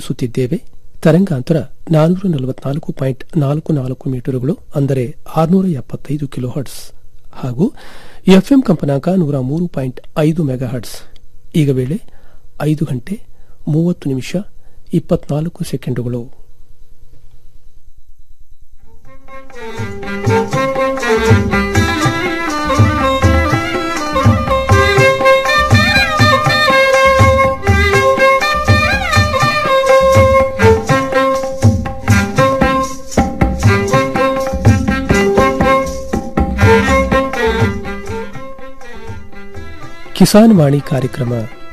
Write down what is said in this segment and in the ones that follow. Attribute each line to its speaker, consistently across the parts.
Speaker 1: ಪ್ರಸಾರಿಸುತ್ತಿದ್ದೇವೆ ತರಂಗಾಂತರ ನಾನೂರ ನಲವತ್ನಾಲ್ಕು ಪಾಯಿಂಟ್ ನಾಲ್ಕು ನಾಲ್ಕು ಮೀಟರ್ಗಳು ಅಂದರೆ ಆರುನೂರ ಎಪ್ಪತ್ತೈದು ಕಿಲೋ ಹರ್ಟ್ಸ್ ಹಾಗೂ ಎಫ್ಎಂ ಕಂಪನಾಂಕ ನೂರ ಮೂರು ಪಾಯಿಂಟ್ ಐದು ಮೆಗಾ ಹರ್ಟ್ಸ್ ಈಗ ವೇಳೆ ಐದು ಗಂಟೆ ಮೂವತ್ತು ನಿಮಿಷ ಇಪ್ಪತ್ನಾಲ್ಕು ಸೆಕೆಂಡುಗಳು ಕಿಸಾನ್ ವಾಣಿ ಕಾರ್ಯಕ್ರಮ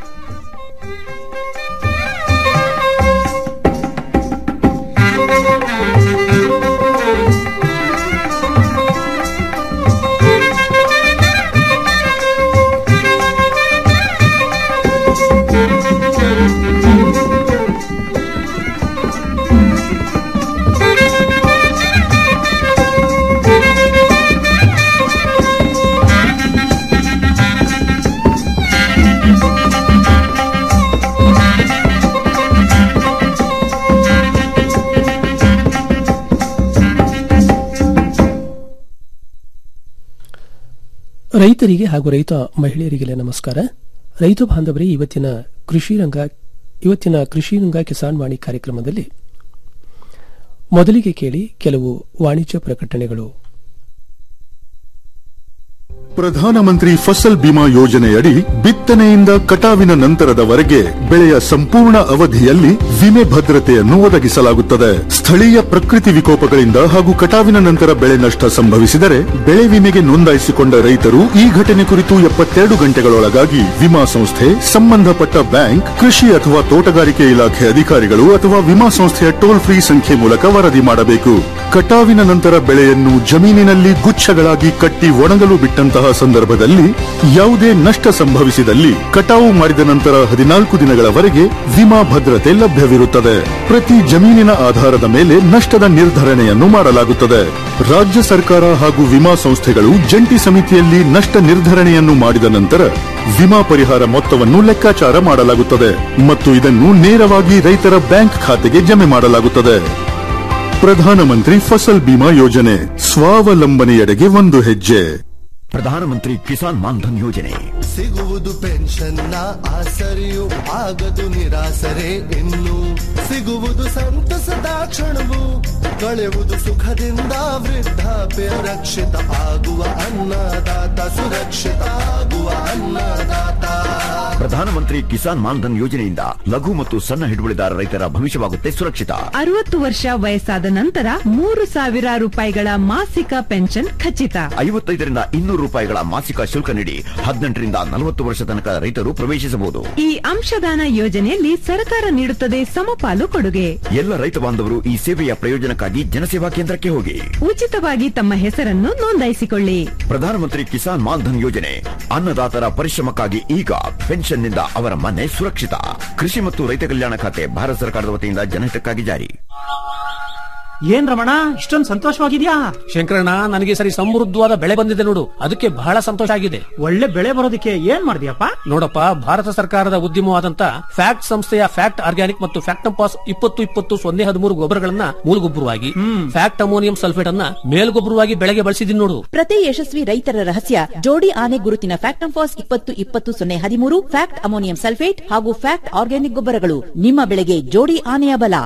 Speaker 1: ರೈತರಿಗೆ ಹಾಗೂ ರೈತ ಮಹಿಳೆಯರಿಗೆಲ್ಲ ನಮಸ್ಕಾರ ರೈತ ಬಾಂಧವರೇ ಇವತ್ತಿನ ಕೃಷಿ ರಂಗ ಇವತ್ತಿನ ಕೃಷಿ ರಂಗ ಕಿಸಾನ್ ವಾಣಿ ಕಾರ್ಯಕ್ರಮದಲ್ಲಿ ಮೊದಲಿಗೆ ಕೇಳಿ ಕೆಲವು ವಾಣಿಜ್ಯ ಪ್ರಕಟಣೆಗಳು
Speaker 2: ಪ್ರಧಾನಮಂತ್ರಿ ಫಸಲ್ ಬಿಮಾ ಯೋಜನೆಯಡಿ ಬಿತ್ತನೆಯಿಂದ ಕಟಾವಿನ ನಂತರದವರೆಗೆ ಬೆಳೆಯ ಸಂಪೂರ್ಣ ಅವಧಿಯಲ್ಲಿ ವಿಮೆ ಭದ್ರತೆಯನ್ನು ಒದಗಿಸಲಾಗುತ್ತದೆ ಸ್ಥಳೀಯ ಪ್ರಕೃತಿ ವಿಕೋಪಗಳಿಂದ ಹಾಗೂ ಕಟಾವಿನ ನಂತರ ಬೆಳೆ ನಷ್ಟ ಸಂಭವಿಸಿದರೆ ಬೆಳೆ ವಿಮೆಗೆ ನೋಂದಾಯಿಸಿಕೊಂಡ ರೈತರು ಈ ಘಟನೆ ಕುರಿತು ಎಪ್ಪತ್ತೆರಡು ಗಂಟೆಗಳೊಳಗಾಗಿ ವಿಮಾ ಸಂಸ್ಥೆ ಸಂಬಂಧಪಟ್ಟ ಬ್ಯಾಂಕ್ ಕೃಷಿ ಅಥವಾ ತೋಟಗಾರಿಕೆ ಇಲಾಖೆ ಅಧಿಕಾರಿಗಳು ಅಥವಾ ವಿಮಾ ಸಂಸ್ಥೆಯ ಟೋಲ್ ಫ್ರೀ ಸಂಖ್ಯೆ ಮೂಲಕ ವರದಿ ಮಾಡಬೇಕು ಕಟಾವಿನ ನಂತರ ಬೆಳೆಯನ್ನು ಜಮೀನಿನಲ್ಲಿ ಗುಚ್ಛಗಳಾಗಿ ಕಟ್ಟಿ ಒಣಗಲು ಬಿಟ್ಟಂತಹ ಸಂದರ್ಭದಲ್ಲಿ ಯಾವುದೇ ನಷ್ಟ ಸಂಭವಿಸಿದಲ್ಲಿ ಕಟಾವು ಮಾಡಿದ ನಂತರ ಹದಿನಾಲ್ಕು ದಿನಗಳವರೆಗೆ ವಿಮಾ ಭದ್ರತೆ ಲಭ್ಯವಿರುತ್ತದೆ ಪ್ರತಿ ಜಮೀನಿನ ಆಧಾರದ ಮೇಲೆ ನಷ್ಟದ ನಿರ್ಧರಣೆಯನ್ನು ಮಾಡಲಾಗುತ್ತದೆ ರಾಜ್ಯ ಸರ್ಕಾರ ಹಾಗೂ ವಿಮಾ ಸಂಸ್ಥೆಗಳು ಜಂಟಿ ಸಮಿತಿಯಲ್ಲಿ ನಷ್ಟ ನಿರ್ಧರಣೆಯನ್ನು ಮಾಡಿದ ನಂತರ ವಿಮಾ ಪರಿಹಾರ ಮೊತ್ತವನ್ನು ಲೆಕ್ಕಾಚಾರ ಮಾಡಲಾಗುತ್ತದೆ ಮತ್ತು ಇದನ್ನು ನೇರವಾಗಿ ರೈತರ ಬ್ಯಾಂಕ್ ಖಾತೆಗೆ ಜಮೆ ಮಾಡಲಾಗುತ್ತದೆ ಪ್ರಧಾನಮಂತ್ರಿ ಫಸಲ್ ಬಿಮಾ ಯೋಜನೆ ಸ್ವಾವಲಂಬನೆಯೆಡೆಗೆ ಒಂದು ಹೆಜ್ಜೆ
Speaker 3: ಪ್ರಧಾನಮಂತ್ರಿ ಕಿಸಾನ್ ಮಾನ್ಧನ್ ಯೋಜನೆ
Speaker 4: ಸಿಗುವುದು ಪೆನ್ಷನ್ನ ಆಸರೆಯು ಆಗದು ನಿರಾಸರೆ ಇನ್ನು ಸಿಗುವುದು ಸಂತಸದ ಕ್ಷಣವು ಕಳೆಯುವುದು ಸುಖದಿಂದ ವೃದ್ಧಾಪ್ಯ ರಕ್ಷಿತ ಆಗುವ ಅನ್ನದಾತ ಸುರಕ್ಷಿತ ಆಗುವ ಅನ್ನದಾತ
Speaker 3: ಪ್ರಧಾನಮಂತ್ರಿ ಕಿಸಾನ್ ಮಾನ್ಧನ್ ಯೋಜನೆಯಿಂದ ಲಘು ಮತ್ತು ಸಣ್ಣ ಹಿಡುವಳಿದಾರ ರೈತರ ಭವಿಷ್ಯವಾಗುತ್ತೆ ಸುರಕ್ಷಿತ
Speaker 5: ಅರವತ್ತು ವರ್ಷ ವಯಸ್ಸಾದ ನಂತರ ಮೂರು ಸಾವಿರ ರೂಪಾಯಿಗಳ ಮಾಸಿಕ ಪೆನ್ಷನ್ ಖಚಿತ
Speaker 3: ಐವತ್ತೈದರಿಂದ ಇನ್ನೂರು ರೂಪಾಯಿಗಳ ಮಾಸಿಕ ಶುಲ್ಕ ನೀಡಿ ಹದಿನೆಂಟರಿಂದ ನಲವತ್ತು ವರ್ಷ ತನಕ ರೈತರು ಪ್ರವೇಶಿಸಬಹುದು
Speaker 5: ಈ ಅಂಶದಾನ ಯೋಜನೆಯಲ್ಲಿ ಸರ್ಕಾರ ನೀಡುತ್ತದೆ ಸಮಪಾಲು ಕೊಡುಗೆ
Speaker 3: ಎಲ್ಲ ರೈತ ಬಾಂಧವರು ಈ ಸೇವೆಯ ಪ್ರಯೋಜನಕ್ಕಾಗಿ ಜನಸೇವಾ ಕೇಂದ್ರಕ್ಕೆ ಹೋಗಿ
Speaker 5: ಉಚಿತವಾಗಿ ತಮ್ಮ ಹೆಸರನ್ನು ನೋಂದಾಯಿಸಿಕೊಳ್ಳಿ
Speaker 3: ಪ್ರಧಾನಮಂತ್ರಿ ಕಿಸಾನ್ ಮಾನ್ಧನ್ ಯೋಜನೆ ಅನ್ನದಾತರ ಪರಿಶ್ರಮಕ್ಕಾಗಿ ಈಗ ಪೆನ್ಷನ್ನಿಂದ ಅವರ ಮನೆ ಸುರಕ್ಷಿತ ಕೃಷಿ ಮತ್ತು ರೈತ ಕಲ್ಯಾಣ ಖಾತೆ ಭಾರತ ಸರ್ಕಾರದ ವತಿಯಿಂದ ಜನಹಿತಕ್ಕಾಗಿ ಜಾರಿ
Speaker 6: ಏನ್ ರಮಣ ಇಷ್ಟೊಂದು ಸಂತೋಷವಾಗಿದ್ಯಾ
Speaker 7: ಶಂಕರಣ್ಣ ನನಗೆ ಈ ಸರಿ ಸಮೃದ್ಧವಾದ ಬೆಳೆ ಬಂದಿದೆ ನೋಡು ಅದಕ್ಕೆ ಬಹಳ ಸಂತೋಷ ಆಗಿದೆ
Speaker 6: ಒಳ್ಳೆ ಬೆಳೆ ಬರೋದಕ್ಕೆ ಏನ್ ಮಾಡಿದ್ಯಪ್ಪ
Speaker 7: ನೋಡಪ್ಪ ಭಾರತ ಸರ್ಕಾರದ ಉದ್ಯಮವಾದಂತ ಫ್ಯಾಕ್ಟ್ ಸಂಸ್ಥೆಯ ಫ್ಯಾಕ್ಟ್ ಆರ್ಗ್ಯಾನಿಕ್ ಮತ್ತು ಫ್ಯಾಕ್ಟಂಪಾಸ್ ಇಪ್ಪತ್ತು ಇಪ್ಪತ್ತು ಸೊನ್ನೆ ಹದಿಮೂರು ಗೊಬ್ಬರಗಳನ್ನ ಮೂಲಗೊಬ್ಬರವಾಗಿ ಫ್ಯಾಕ್ಟ್ ಅಮೋನಿಯಂ ಸಲ್ಫೇಟ್ ಅನ್ನ ಮೇಲ್ಗೊಬ್ಬರವಾಗಿ ಬೆಳೆಗೆ ಬಳಸಿದೀನಿ ನೋಡು
Speaker 8: ಪ್ರತಿ ಯಶಸ್ವಿ ರೈತರ ರಹಸ್ಯ ಜೋಡಿ ಆನೆ ಗುರುತಿನ ಫ್ಯಾಕ್ಟ್ ಫಾಸ್ ಇಪ್ಪತ್ತು ಇಪ್ಪತ್ತು ಸೊನ್ನೆ ಹದಿಮೂರು ಫ್ಯಾಕ್ಟ್ ಅಮೋನಿಯಂ ಸಲ್ಫೇಟ್ ಹಾಗೂ ಫ್ಯಾಕ್ಟ್ ಆರ್ಗ್ಯಾನಿಕ್ ಗೊಬ್ಬರಗಳು ನಿಮ್ಮ ಬೆಳೆಗೆ ಜೋಡಿ ಆನೆಯ ಬಲ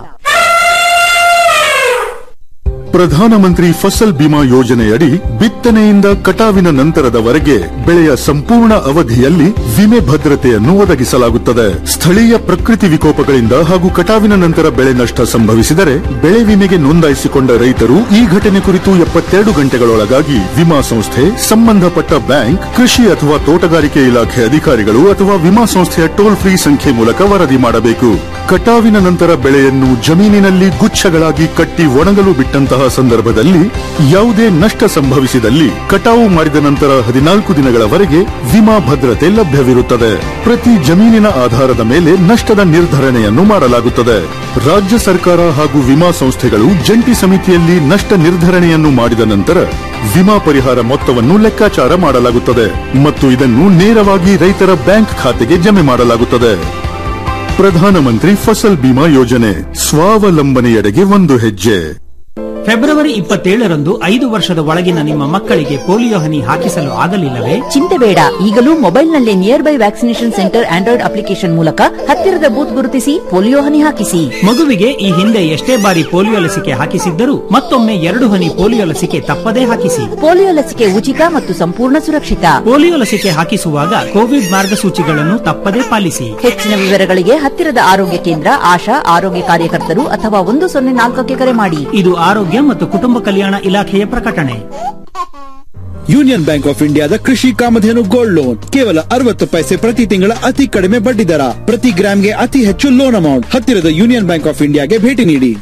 Speaker 2: ಪ್ರಧಾನಮಂತ್ರಿ ಫಸಲ್ ಬಿಮಾ ಯೋಜನೆಯಡಿ ಬಿತ್ತನೆಯಿಂದ ಕಟಾವಿನ ನಂತರದವರೆಗೆ ಬೆಳೆಯ ಸಂಪೂರ್ಣ ಅವಧಿಯಲ್ಲಿ ವಿಮೆ ಭದ್ರತೆಯನ್ನು ಒದಗಿಸಲಾಗುತ್ತದೆ ಸ್ಥಳೀಯ ಪ್ರಕೃತಿ ವಿಕೋಪಗಳಿಂದ ಹಾಗೂ ಕಟಾವಿನ ನಂತರ ಬೆಳೆ ನಷ್ಟ ಸಂಭವಿಸಿದರೆ ಬೆಳೆ ವಿಮೆಗೆ ನೋಂದಾಯಿಸಿಕೊಂಡ ರೈತರು ಈ ಘಟನೆ ಕುರಿತು ಎಪ್ಪತ್ತೆರಡು ಗಂಟೆಗಳೊಳಗಾಗಿ ವಿಮಾ ಸಂಸ್ಥೆ ಸಂಬಂಧಪಟ್ಟ ಬ್ಯಾಂಕ್ ಕೃಷಿ ಅಥವಾ ತೋಟಗಾರಿಕೆ ಇಲಾಖೆ ಅಧಿಕಾರಿಗಳು ಅಥವಾ ವಿಮಾ ಸಂಸ್ಥೆಯ ಟೋಲ್ ಫ್ರೀ ಸಂಖ್ಯೆ ಮೂಲಕ ವರದಿ ಮಾಡಬೇಕು ಕಟಾವಿನ ನಂತರ ಬೆಳೆಯನ್ನು ಜಮೀನಿನಲ್ಲಿ ಗುಚ್ಛಗಳಾಗಿ ಕಟ್ಟಿ ಒಣಗಲು ಬಿಟ್ಟಂತಹ ಸಂದರ್ಭದಲ್ಲಿ ಯಾವುದೇ ನಷ್ಟ ಸಂಭವಿಸಿದಲ್ಲಿ ಕಟಾವು ಮಾಡಿದ ನಂತರ ಹದಿನಾಲ್ಕು ದಿನಗಳವರೆಗೆ ವಿಮಾ ಭದ್ರತೆ ಲಭ್ಯವಿರುತ್ತದೆ ಪ್ರತಿ ಜಮೀನಿನ ಆಧಾರದ ಮೇಲೆ ನಷ್ಟದ ನಿರ್ಧರಣೆಯನ್ನು ಮಾಡಲಾಗುತ್ತದೆ ರಾಜ್ಯ ಸರ್ಕಾರ ಹಾಗೂ ವಿಮಾ ಸಂಸ್ಥೆಗಳು ಜಂಟಿ ಸಮಿತಿಯಲ್ಲಿ ನಷ್ಟ ನಿರ್ಧರಣೆಯನ್ನು ಮಾಡಿದ ನಂತರ ವಿಮಾ ಪರಿಹಾರ ಮೊತ್ತವನ್ನು ಲೆಕ್ಕಾಚಾರ ಮಾಡಲಾಗುತ್ತದೆ ಮತ್ತು ಇದನ್ನು ನೇರವಾಗಿ ರೈತರ ಬ್ಯಾಂಕ್ ಖಾತೆಗೆ ಜಮೆ ಮಾಡಲಾಗುತ್ತದೆ ಪ್ರಧಾನಮಂತ್ರಿ ಫಸಲ್ ಬಿಮಾ ಯೋಜನೆ ಸ್ವಾವಲಂಬನೆಯೆಡೆಗೆ ಒಂದು ಹೆಜ್ಜೆ
Speaker 6: ಫೆಬ್ರವರಿ ಇಪ್ಪತ್ತೇಳರಂದು ಐದು ವರ್ಷದ ಒಳಗಿನ ನಿಮ್ಮ ಮಕ್ಕಳಿಗೆ ಪೋಲಿಯೋ ಹನಿ ಹಾಕಿಸಲು ಆಗಲಿಲ್ಲವೇ
Speaker 8: ಚಿಂತೆ ಬೇಡ ಈಗಲೂ ಮೊಬೈಲ್ನಲ್ಲೇ nearby vaccination centre android application ಮೂಲಕ ಹತ್ತಿರದ ಬೂತ್ ಗುರುತಿಸಿ ಪೋಲಿಯೋ ಹನಿ ಹಾಕಿಸಿ
Speaker 6: ಮಗುವಿಗೆ ಈ ಹಿಂದೆ ಎಷ್ಟೇ ಬಾರಿ ಪೋಲಿಯೋ ಲಸಿಕೆ ಹಾಕಿಸಿದ್ದರೂ ಮತ್ತೊಮ್ಮೆ ಎರಡು ಹನಿ ಪೋಲಿಯೋ ಲಸಿಕೆ ತಪ್ಪದೇ ಹಾಕಿಸಿ
Speaker 8: ಪೋಲಿಯೋ ಲಸಿಕೆ ಉಚಿತ ಮತ್ತು ಸಂಪೂರ್ಣ ಸುರಕ್ಷಿತ
Speaker 6: ಪೋಲಿಯೋ ಲಸಿಕೆ ಹಾಕಿಸುವಾಗ ಕೋವಿಡ್ ಮಾರ್ಗಸೂಚಿಗಳನ್ನು ತಪ್ಪದೇ ಪಾಲಿಸಿ
Speaker 8: ಹೆಚ್ಚಿನ ವಿವರಗಳಿಗೆ ಹತ್ತಿರದ ಆರೋಗ್ಯ ಕೇಂದ್ರ ಆಶಾ ಆರೋಗ್ಯ ಕಾರ್ಯಕರ್ತರು ಅಥವಾ ಒಂದು ಸೊನ್ನೆ ನಾಲ್ಕಕ್ಕೆ ಕರೆ ಮಾಡಿ
Speaker 6: ಇದು ಆರೋಗ್ಯ ಮತ್ತು ಕುಟುಂಬ ಕಲ್ಯಾಣ ಇಲಾಖೆಯ ಪ್ರಕಟಣೆ
Speaker 9: ಯೂನಿಯನ್ ಬ್ಯಾಂಕ್ ಆಫ್ ಇಂಡಿಯಾದ ಕೃಷಿ ಕಾಮಧೇನು ಗೋಲ್ಡ್ ಲೋನ್ ಕೇವಲ ಅರವತ್ತು ಪೈಸೆ ಪ್ರತಿ ತಿಂಗಳ ಅತಿ ಕಡಿಮೆ ಬಡ್ಡಿ ದರ ಪ್ರತಿ ಗ್ರಾಮ್ಗೆ ಅತಿ ಹೆಚ್ಚು ಲೋನ್ ಅಮೌಂಟ್ ಹತ್ತಿರದ ಯೂನಿಯನ್ ಬ್ಯಾಂಕ್ ಆಫ್ ಇಂಡಿಯಾಗೆ ಭೇಟಿ ನೀಡಿ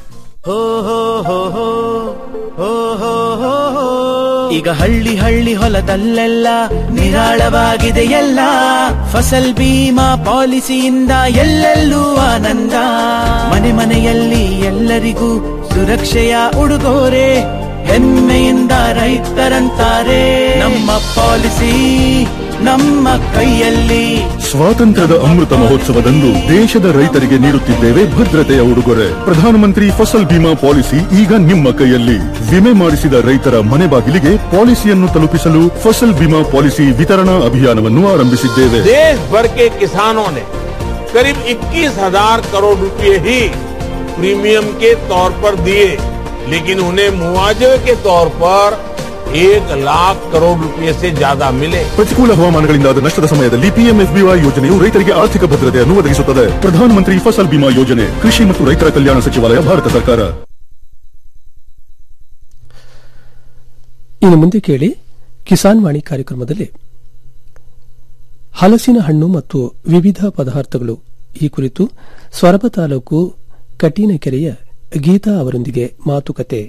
Speaker 10: ಈಗ ಹಳ್ಳಿ ಹಳ್ಳಿ ಹೊಲದಲ್ಲೆಲ್ಲ ನಿರಾಳವಾಗಿದೆ ಎಲ್ಲ ಫಸಲ್ ಬೀಮಾ ಪಾಲಿಸಿಯಿಂದ ಎಲ್ಲೆಲ್ಲೂ ಆನಂದ ಮನೆ ಮನೆಯಲ್ಲಿ ಎಲ್ಲರಿಗೂ ಸುರಕ್ಷೆಯ ಉಡುಗೊರೆ ಹೆಮ್ಮೆಯಿಂದ ರೈತರಂತಾರೆ ನಮ್ಮ ಪಾಲಿಸಿ ನಮ್ಮ ಕೈಯಲ್ಲಿ
Speaker 2: ಸ್ವಾತಂತ್ರ್ಯದ ಅಮೃತ ಮಹೋತ್ಸವದಂದು ದೇಶದ ರೈತರಿಗೆ ನೀಡುತ್ತಿದ್ದೇವೆ ಭದ್ರತೆಯ ಉಡುಗೊರೆ ಪ್ರಧಾನಮಂತ್ರಿ ಫಸಲ್ ಬಿಮಾ ಪಾಲಿಸಿ ಈಗ ನಿಮ್ಮ ಕೈಯಲ್ಲಿ ವಿಮೆ ಮಾಡಿಸಿದ ರೈತರ ಮನೆ ಬಾಗಿಲಿಗೆ ಪಾಲಿಸಿಯನ್ನು ತಲುಪಿಸಲು ಫಸಲ್ ಬಿಮಾ ಪಾಲಿಸಿ ವಿತರಣಾ ಅಭಿಯಾನವನ್ನು ಆರಂಭಿಸಿದ್ದೇವೆ
Speaker 11: देश भर के किसानों ने करीब 21,000 करोड़ रुपए ही प्रीमियम के तौर पर दिए लेकिन उन्हें मुआवजे के तौर पर एक लाख करोड़ रुपए से ज्यादा मिले
Speaker 2: ಪ್ರತಿಕೂಲ ಹವಾಮಾನಗಳಿಂದಾದ ನಷ್ಟದ ಸಮಯದಲ್ಲಿ ಪಿಎಂಎಫ್ಬಿವೈ ಯೋಜನೆಯು ರೈತರಿಗೆ ಆರ್ಥಿಕ ಭದ್ರತೆಯನ್ನು ಒದಗಿಸುತ್ತದೆ ಪ್ರಧಾನಮಂತ್ರಿ ಫಸಲ್ ಬಿಮಾ ಯೋಜನೆ ಕೃಷಿ ಮತ್ತು ರೈತರ ಕಲ್ಯಾಣ ಸಚಿವಾಲಯ ಭಾರತ ಸರ್ಕಾರ
Speaker 1: ಇನ್ನು ಮುಂದೆ ಕೇಳಿ ಕಿಸಾನ್ ವಾಣಿ ಕಾರ್ಯಕ್ರಮದಲ್ಲಿ ಹಲಸಿನ ಹಣ್ಣು ಮತ್ತು ವಿವಿಧ ಪದಾರ್ಥಗಳು ಈ ಕುರಿತು ಸೊರಬ ತಾಲೂಕು ಕಟೀನಕೆರೆಯ ಗೀತಾ ಅವರೊಂದಿಗೆ ಮಾತುಕತೆ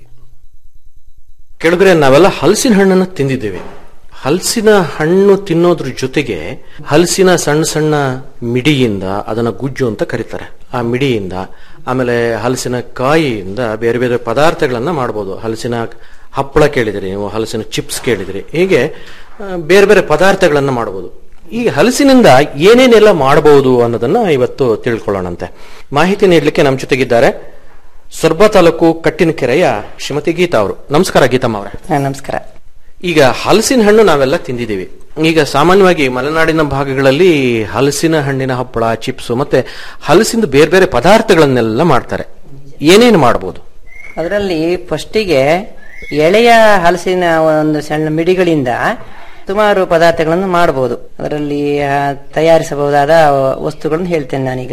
Speaker 12: ಕೆಳಗಡೆ ನಾವೆಲ್ಲ ಹಲಸಿನ ಹಣ್ಣನ್ನು ತಿಂದಿದ್ದೇವೆ ಹಲಸಿನ ಹಣ್ಣು ತಿನ್ನೋದ್ರ ಜೊತೆಗೆ ಹಲಸಿನ ಸಣ್ಣ ಸಣ್ಣ ಮಿಡಿಯಿಂದ ಅದನ್ನ ಗುಜ್ಜು ಅಂತ ಕರೀತಾರೆ ಆ ಮಿಡಿಯಿಂದ ಆಮೇಲೆ ಹಲಸಿನ ಕಾಯಿಯಿಂದ ಬೇರೆ ಬೇರೆ ಪದಾರ್ಥಗಳನ್ನ ಮಾಡಬಹುದು ಹಲಸಿನ ಹಪ್ಪಳ ಕೇಳಿದಿರಿ ನೀವು ಹಲಸಿನ ಚಿಪ್ಸ್ ಕೇಳಿದಿರಿ ಹೀಗೆ ಆ, ಬೇರೆ ಬೇರೆ ಪದಾರ್ಥಗಳನ್ನ ಮಾಡಬಹುದು ಈ ಹಲಸಿನಿಂದ ಏನೇನೆಲ್ಲ ಮಾಡಬಹುದು ಅನ್ನೋದನ್ನ ಇವತ್ತು ತಿಳ್ಕೊಳ್ಳೋಣಂತೆ ಮಾಹಿತಿ ನೀಡಲಿಕ್ಕೆ ನಮ್ಮ ಜೊತೆಗಿದ್ದಾರೆ ಸೊರ್ಬ ತಾಲೂಕು ಕಟ್ಟಿನಕೆರೆಯ ಶ್ರೀಮತಿ ಗೀತಾ ಅವರು ನಮಸ್ಕಾರ ಗೀತಮ್ಮ ಅವರೇ
Speaker 13: ನಮಸ್ಕಾರ
Speaker 12: ಈಗ ಹಲಸಿನ ಹಣ್ಣು ನಾವೆಲ್ಲ ತಿಂದಿದ್ದೀವಿ ಈಗ ಸಾಮಾನ್ಯವಾಗಿ ಮಲೆನಾಡಿನ ಭಾಗಗಳಲ್ಲಿ ಹಲಸಿನ ಹಣ್ಣಿನ ಹಪ್ಪಳ ಚಿಪ್ಸ್ ಮತ್ತೆ ಹಲಸಿಂದ ಬೇರೆ ಬೇರೆ ಪದಾರ್ಥಗಳನ್ನೆಲ್ಲ ಮಾಡ್ತಾರೆ ಏನೇನು ಮಾಡಬಹುದು
Speaker 13: ಅದರಲ್ಲಿ ಫಸ್ಟಿಗೆ ಎಳೆಯ ಹಲಸಿನ ಒಂದು ಸಣ್ಣ ಮಿಡಿಗಳಿಂದ ಸುಮಾರು ಪದಾರ್ಥಗಳನ್ನು ಮಾಡಬಹುದು ಅದರಲ್ಲಿ ಆ, ತಯಾರಿಸಬಹುದಾದ ವಸ್ತುಗಳನ್ನು ಹೇಳ್ತೇನೆ ನಾನೀಗ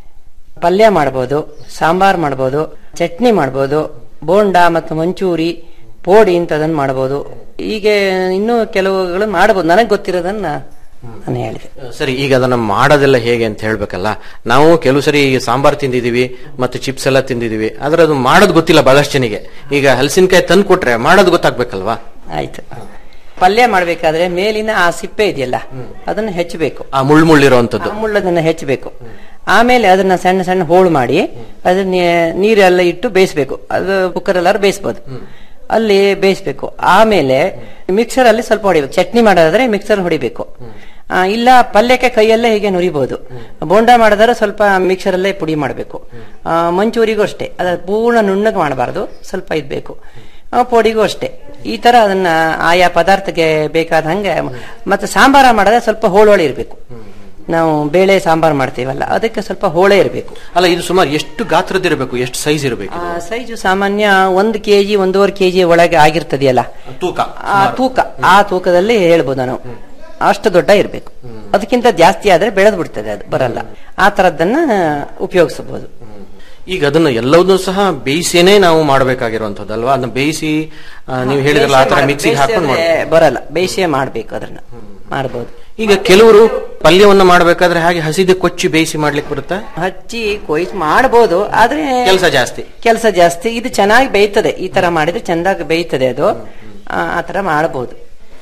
Speaker 13: ಪಲ್ಯ ಮಾಡಬಹುದು ಸಾಂಬಾರ್ ಮಾಡಬಹುದು ಚಟ್ನಿ ಮಾಡಬಹುದು ಬೋಂಡ ಮತ್ತು ಮಂಚೂರಿ ಪೋಡಿ ಇಂಥದನ್ನು ಮಾಡಬಹುದು ಹೀಗೆ ಇನ್ನೂ ಕೆಲವುಗಳನ್ನು ಮಾಡಬಹುದು ನನಗೆ ಗೊತ್ತಿರೋದನ್ನ ನಾನು ಹೇಳಿದೆ
Speaker 12: ಸರಿ ಈಗ ಅದನ್ನ ಮಾಡೋದೆಲ್ಲ ಹೇಗೆ ಅಂತ ಹೇಳ್ಬೇಕಲ್ಲ ನಾವು ಕೆಲವು ಸರಿ ಸಾಂಬಾರ್ ತಿಂದಿದೀವಿ ಮತ್ತೆ ಚಿಪ್ಸ್ ಎಲ್ಲ ತಿಂದಿದೀವಿ ಆದ್ರೆ ಅದು ಮಾಡೋದು ಗೊತ್ತಿಲ್ಲ ಬಹಳಷ್ಟು ಜನಿಗೆ ಈಗ ಹಲಸಿನಕಾಯಿ ತಂದು ಕೊಟ್ರೆ ಮಾಡೋದು ಗೊತ್ತಾಗ್ಬೇಕಲ್ವಾ
Speaker 13: ಆಯ್ತು ಪಲ್ಯ ಮಾಡ್ಬೇಕಾದ್ರೆ ಮೇಲಿನ ಆ ಸಿಪ್ಪೆ ಇದೆಯಲ್ಲ ಅದನ್ನ ಹೆಚ್ಚಬೇಕು
Speaker 12: ಆ ಮುಳ್ಳು ಮುಳ್ಳಿರುವಂತದ್ದು
Speaker 13: ಮುಳ್ಳದನ್ನ ಹೆಚ್ಚಬೇಕು ಆಮೇಲೆ ಅದನ್ನ ಸಣ್ಣ ಸಣ್ಣ ಹೋಳು ಮಾಡಿ ಅದನ್ನ ನೀರೆಲ್ಲ ಇಟ್ಟು ಬೇಯಿಸ್ಬೇಕು ಅದು ಕುಕ್ಕರ್ ಎಲ್ಲಾರು ಬೇಯಿಸ್ಬೋದು ಅಲ್ಲಿ ಬೇಯಿಸ್ಬೇಕು ಆಮೇಲೆ ಮಿಕ್ಸರ್ ಅಲ್ಲಿ ಸ್ವಲ್ಪ ಹೊಡಿಬೇಕು ಚಟ್ನಿ ಮಾಡೋದಾದ್ರೆ ಮಿಕ್ಸರ್ ಹೊಡಿಬೇಕು ಆ, ಇಲ್ಲ ಪಲ್ಯಕ್ಕೆ ಕೈಯಲ್ಲೇ ಹೀಗೆ ನುರಿಬಹುದು ಬೋಂಡ ಮಾಡಿದ್ರೆ ಸ್ವಲ್ಪ ಮಿಕ್ಸರ್ ಅಲ್ಲೇ ಪುಡಿ ಮಾಡಬೇಕು ಮಂಚೂರಿಗೂ ಅಷ್ಟೇ ಅದ ಪೂರ್ಣ ನುಣ್ಣಗೆ ಮಾಡಬಾರ್ದು ಸ್ವಲ್ಪ ಇದ್ಬೇಕು ಆ, ಪೊಡಿಗೂ ಅಷ್ಟೇ ಈ ತರ ಅದನ್ನ ಆಯಾ ಪದಾರ್ಥಕ್ಕೆ ಬೇಕಾದ ಹಂಗೆ ಮತ್ತೆ ಸಾಂಬಾರ ಮಾಡಿದ್ರೆ ಸ್ವಲ್ಪ ಹೋಳೋಳಿ ಇರಬೇಕು ನಾವು ಬೇಳೆ ಸಾಂಬಾರ್ ಮಾಡ್ತೀವಲ್ಲ ಅದಕ್ಕೆ ಸ್ವಲ್ಪ ಹೋಳೆ ಇರಬೇಕು
Speaker 12: ಅಲ್ಲ ಇದು ಸುಮಾರು ಎಷ್ಟು ಗಾತ್ರದಿರಬೇಕು ಎಷ್ಟು ಸೈಜ್ ಇರಬೇಕು
Speaker 13: ಸೈಜು ಸಾಮಾನ್ಯ ಒಂದು ಕೆಜಿ ಒಂದೂವರೆ ಕೆಜಿ ಒಳಗೆ ಆಗಿರ್ತದೆಯಲ್ಲ
Speaker 12: ತೂಕ
Speaker 13: ಆ ತೂಕ ಆ ತೂಕದಲ್ಲಿ ಹೇಳ್ಬೋದು ನಾವು ಅಷ್ಟು ದೊಡ್ಡ ಇರಬೇಕು ಅದಕ್ಕಿಂತ ಜಾಸ್ತಿ ಆದ್ರೆ ಬೆಳೆದು ಬಿಡ್ತದೆ ಅದು ಬರಲ್ಲ ಆ ತರದ್ದನ್ನ ಉಪಯೋಗಿಸಬಹುದು
Speaker 12: ಈಗ ಅದನ್ನ ಎಲ್ಲವನ್ನೂ ಸಹ ಬೇಯಿಸಿನೇ ನಾವು ಮಾಡಬೇಕಾಗಿರುವಂತದ್ದಲ್ವಾ ಅದನ್ನ ಬೇಯಿಸಿ ಆ, ನೀವು ಹೇಳಿದ್ರಲ್ಲ ಆ ತರ ಮಿಕ್ಸಿಗೆ ಹಾಕೊಂಡು ಮಾಡಿ
Speaker 13: ಬರಲ್ಲ ಬೇಯಿಸಿಯೇ ಮಾಡ್ಬೇಕು ಅದನ್ನ ಮಾಡಬಹುದು
Speaker 12: ಈಗ ಕೆಲವರು ಪಲ್ಯವನ್ನ ಮಾಡಬೇಕಾದ್ರೆ ಹಾಗೆ ಹಸಿದೆ ಕೊಚ್ಚಿ ಬೇಯಿಸಿ ಮಾಡ್ಲಿಕ್ಕೆ ಬರುತ್ತಾ
Speaker 13: ಹಚ್ಚಿ ಕೊಯ್ಸ್ ಮಾಡಬಹುದು ಆದ್ರೆ
Speaker 12: ಕೆಲಸ ಜಾಸ್ತಿ
Speaker 13: ಕೆಲಸ ಜಾಸ್ತಿ ಇದು ಚೆನ್ನಾಗಿ ಬೇಯ್ತದೆ ಈ ತರ ಮಾಡಿದ್ರೆ ಚೆಂದಾಗಿ ಬೇಯ್ತದೆ ಅದು ಆ ಆ ತರ ಮಾಡಬಹುದು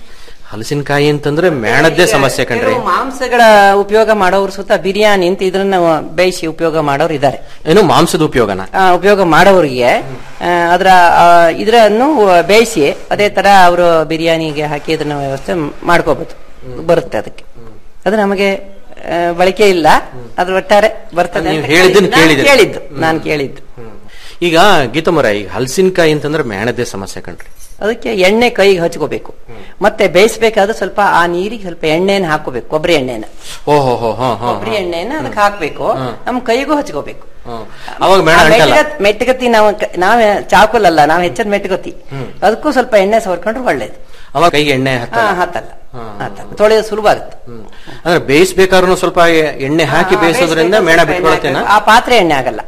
Speaker 12: ಹಲಸಿನಕಾಯಿ ಅಂತಂದ್ರೆ ಮೇಣದ್ದೇ ಸಮಸ್ಯೆ ಕಣ್ರಿ
Speaker 13: ಕೆಲವು ಮಾಂಸಗಳ ಉಪಯೋಗ ಮಾಡೋರು ಸುತ್ತ ಬಿರಿಯಾನಿ ಅಂತ ಇದ್ರನ್ನ ಬೇಯಿಸಿ ಉಪಯೋಗ ಮಾಡೋರು ಇದ್ದಾರೆ
Speaker 12: ಏನು ಮಾಂಸದ ಉಪಯೋಗನ
Speaker 13: ಆ, ಉಪಯೋಗ ಮಾಡೋರಿಗೆ ಆ, ಅದರ ಆ, ಇದನ್ನು ಬೇಯಿಸಿ ಅದೇ ತರ ಅವರು ಬಿರಿಯಾನಿಗೆ ಹಾಕಿ ಅದನ್ನ ವ್ಯವಸ್ಥೆ ಮಾಡ್ಕೋಬಹುದು ಬರುತ್ತೆ ಅದಕ್ಕೆ ಅದು ನಮಗೆ ಆ, ಬಳಕೆ ಇಲ್ಲ ಅದ್ರ ಒಟ್ಟಾರೆ ಬರ್ತದೆ
Speaker 12: ನೀವು
Speaker 13: ಅಂತ
Speaker 12: ಹೇಳಿದ್ದನ್ನ
Speaker 13: ನಾನು
Speaker 12: ಕೇಳಿದ್ದೀರಿ.
Speaker 13: ಕೇಳಿದ್ದು ನಾನು ಕೇಳಿದ್ದು
Speaker 12: ಈಗ ಗೀತಮರ ಈಗ ಹಲಸಿನಕಾಯಿ ಅಂತಂದ್ರೆ ಮೇಣದೇ ಸಮಸ್ಯೆ ಕಣ್ರಿ
Speaker 13: ಅದಕ್ಕೆ ಎಣ್ಣೆ ಕೈಗೆ ಹಚ್ಕೋಬೇಕು ಮತ್ತೆ ಬೇಯಿಸ್ಬೇಕಾದ್ರೆ ಸ್ವಲ್ಪ ಆ ನೀರಿಗೆ ಸ್ವಲ್ಪ ಎಣ್ಣೆನ ಹಾಕೋಬೇಕು ಕೊಬ್ಬರಿ ಎಣ್ಣೆನ
Speaker 12: ಓಹೋ ಹೋ ಹಾ ಹಾ
Speaker 13: ಕೊಬ್ಬರಿ ಎಣ್ಣೆನ ಅದಕ್ಕೆ ಹಾಕ್ಬೇಕು ನಮ್ ಕೈಗೂ ಹಚ್ಕೋಬೇಕು
Speaker 12: ಅವಾಗ ಮೇಣ
Speaker 13: ಆ
Speaker 12: ಅಂಟಲ್ಲ
Speaker 13: ಮೆಟ್ಗತ್- ಮೆಟ್ಗತ್ತಿ ನಾವು ಕ- ನಾವೇ ಚಾಕುಲ್ ಅಲ್ಲ ನಾವು ಹೆಚ್ಚದ ಮೆಟ್ಗತ್ತಿ ಅದಕ್ಕೂ ಸ್ವಲ್ಪ ಎಣ್ಣೆ ಸವರ್ಕೊಂಡ್ರೆ ಒಳ್ಳೇದು
Speaker 12: ಅವಾಗ ಕೈಗೆ ಎಣ್ಣೆ ಹತ್ತ
Speaker 13: ಹಾ ಹತ್ತಲ್ಲ ಹತ್ತಲ್ಲ ತೊಳೆಯೋದು ಸುಲಭ ಆಗುತ್ತೆ
Speaker 12: ಅಂದ್ರೆ ಬೇಯಿಸ್ಬೇಕಾದ್ರೂ ಸ್ವಲ್ಪ ಎಣ್ಣೆ ಹಾಕಿ
Speaker 13: ಹಾ,
Speaker 12: ಬೇಯಿಸೋದ್ರಿಂದ
Speaker 13: ಬೇಯಿಸ್ಬೇಕು,
Speaker 12: ಮೇಣ
Speaker 13: ಸ್ವಲ್ಪ ಎಣ್ಣೆ
Speaker 12: ಬಿಟ್ಕೊಳತ್ತೇನ
Speaker 13: ಹಾಕ್ಬೇಕು. ಆ ಪಾತ್ರೆ ಎಣ್ಣೆ ಆಗಲ್ಲ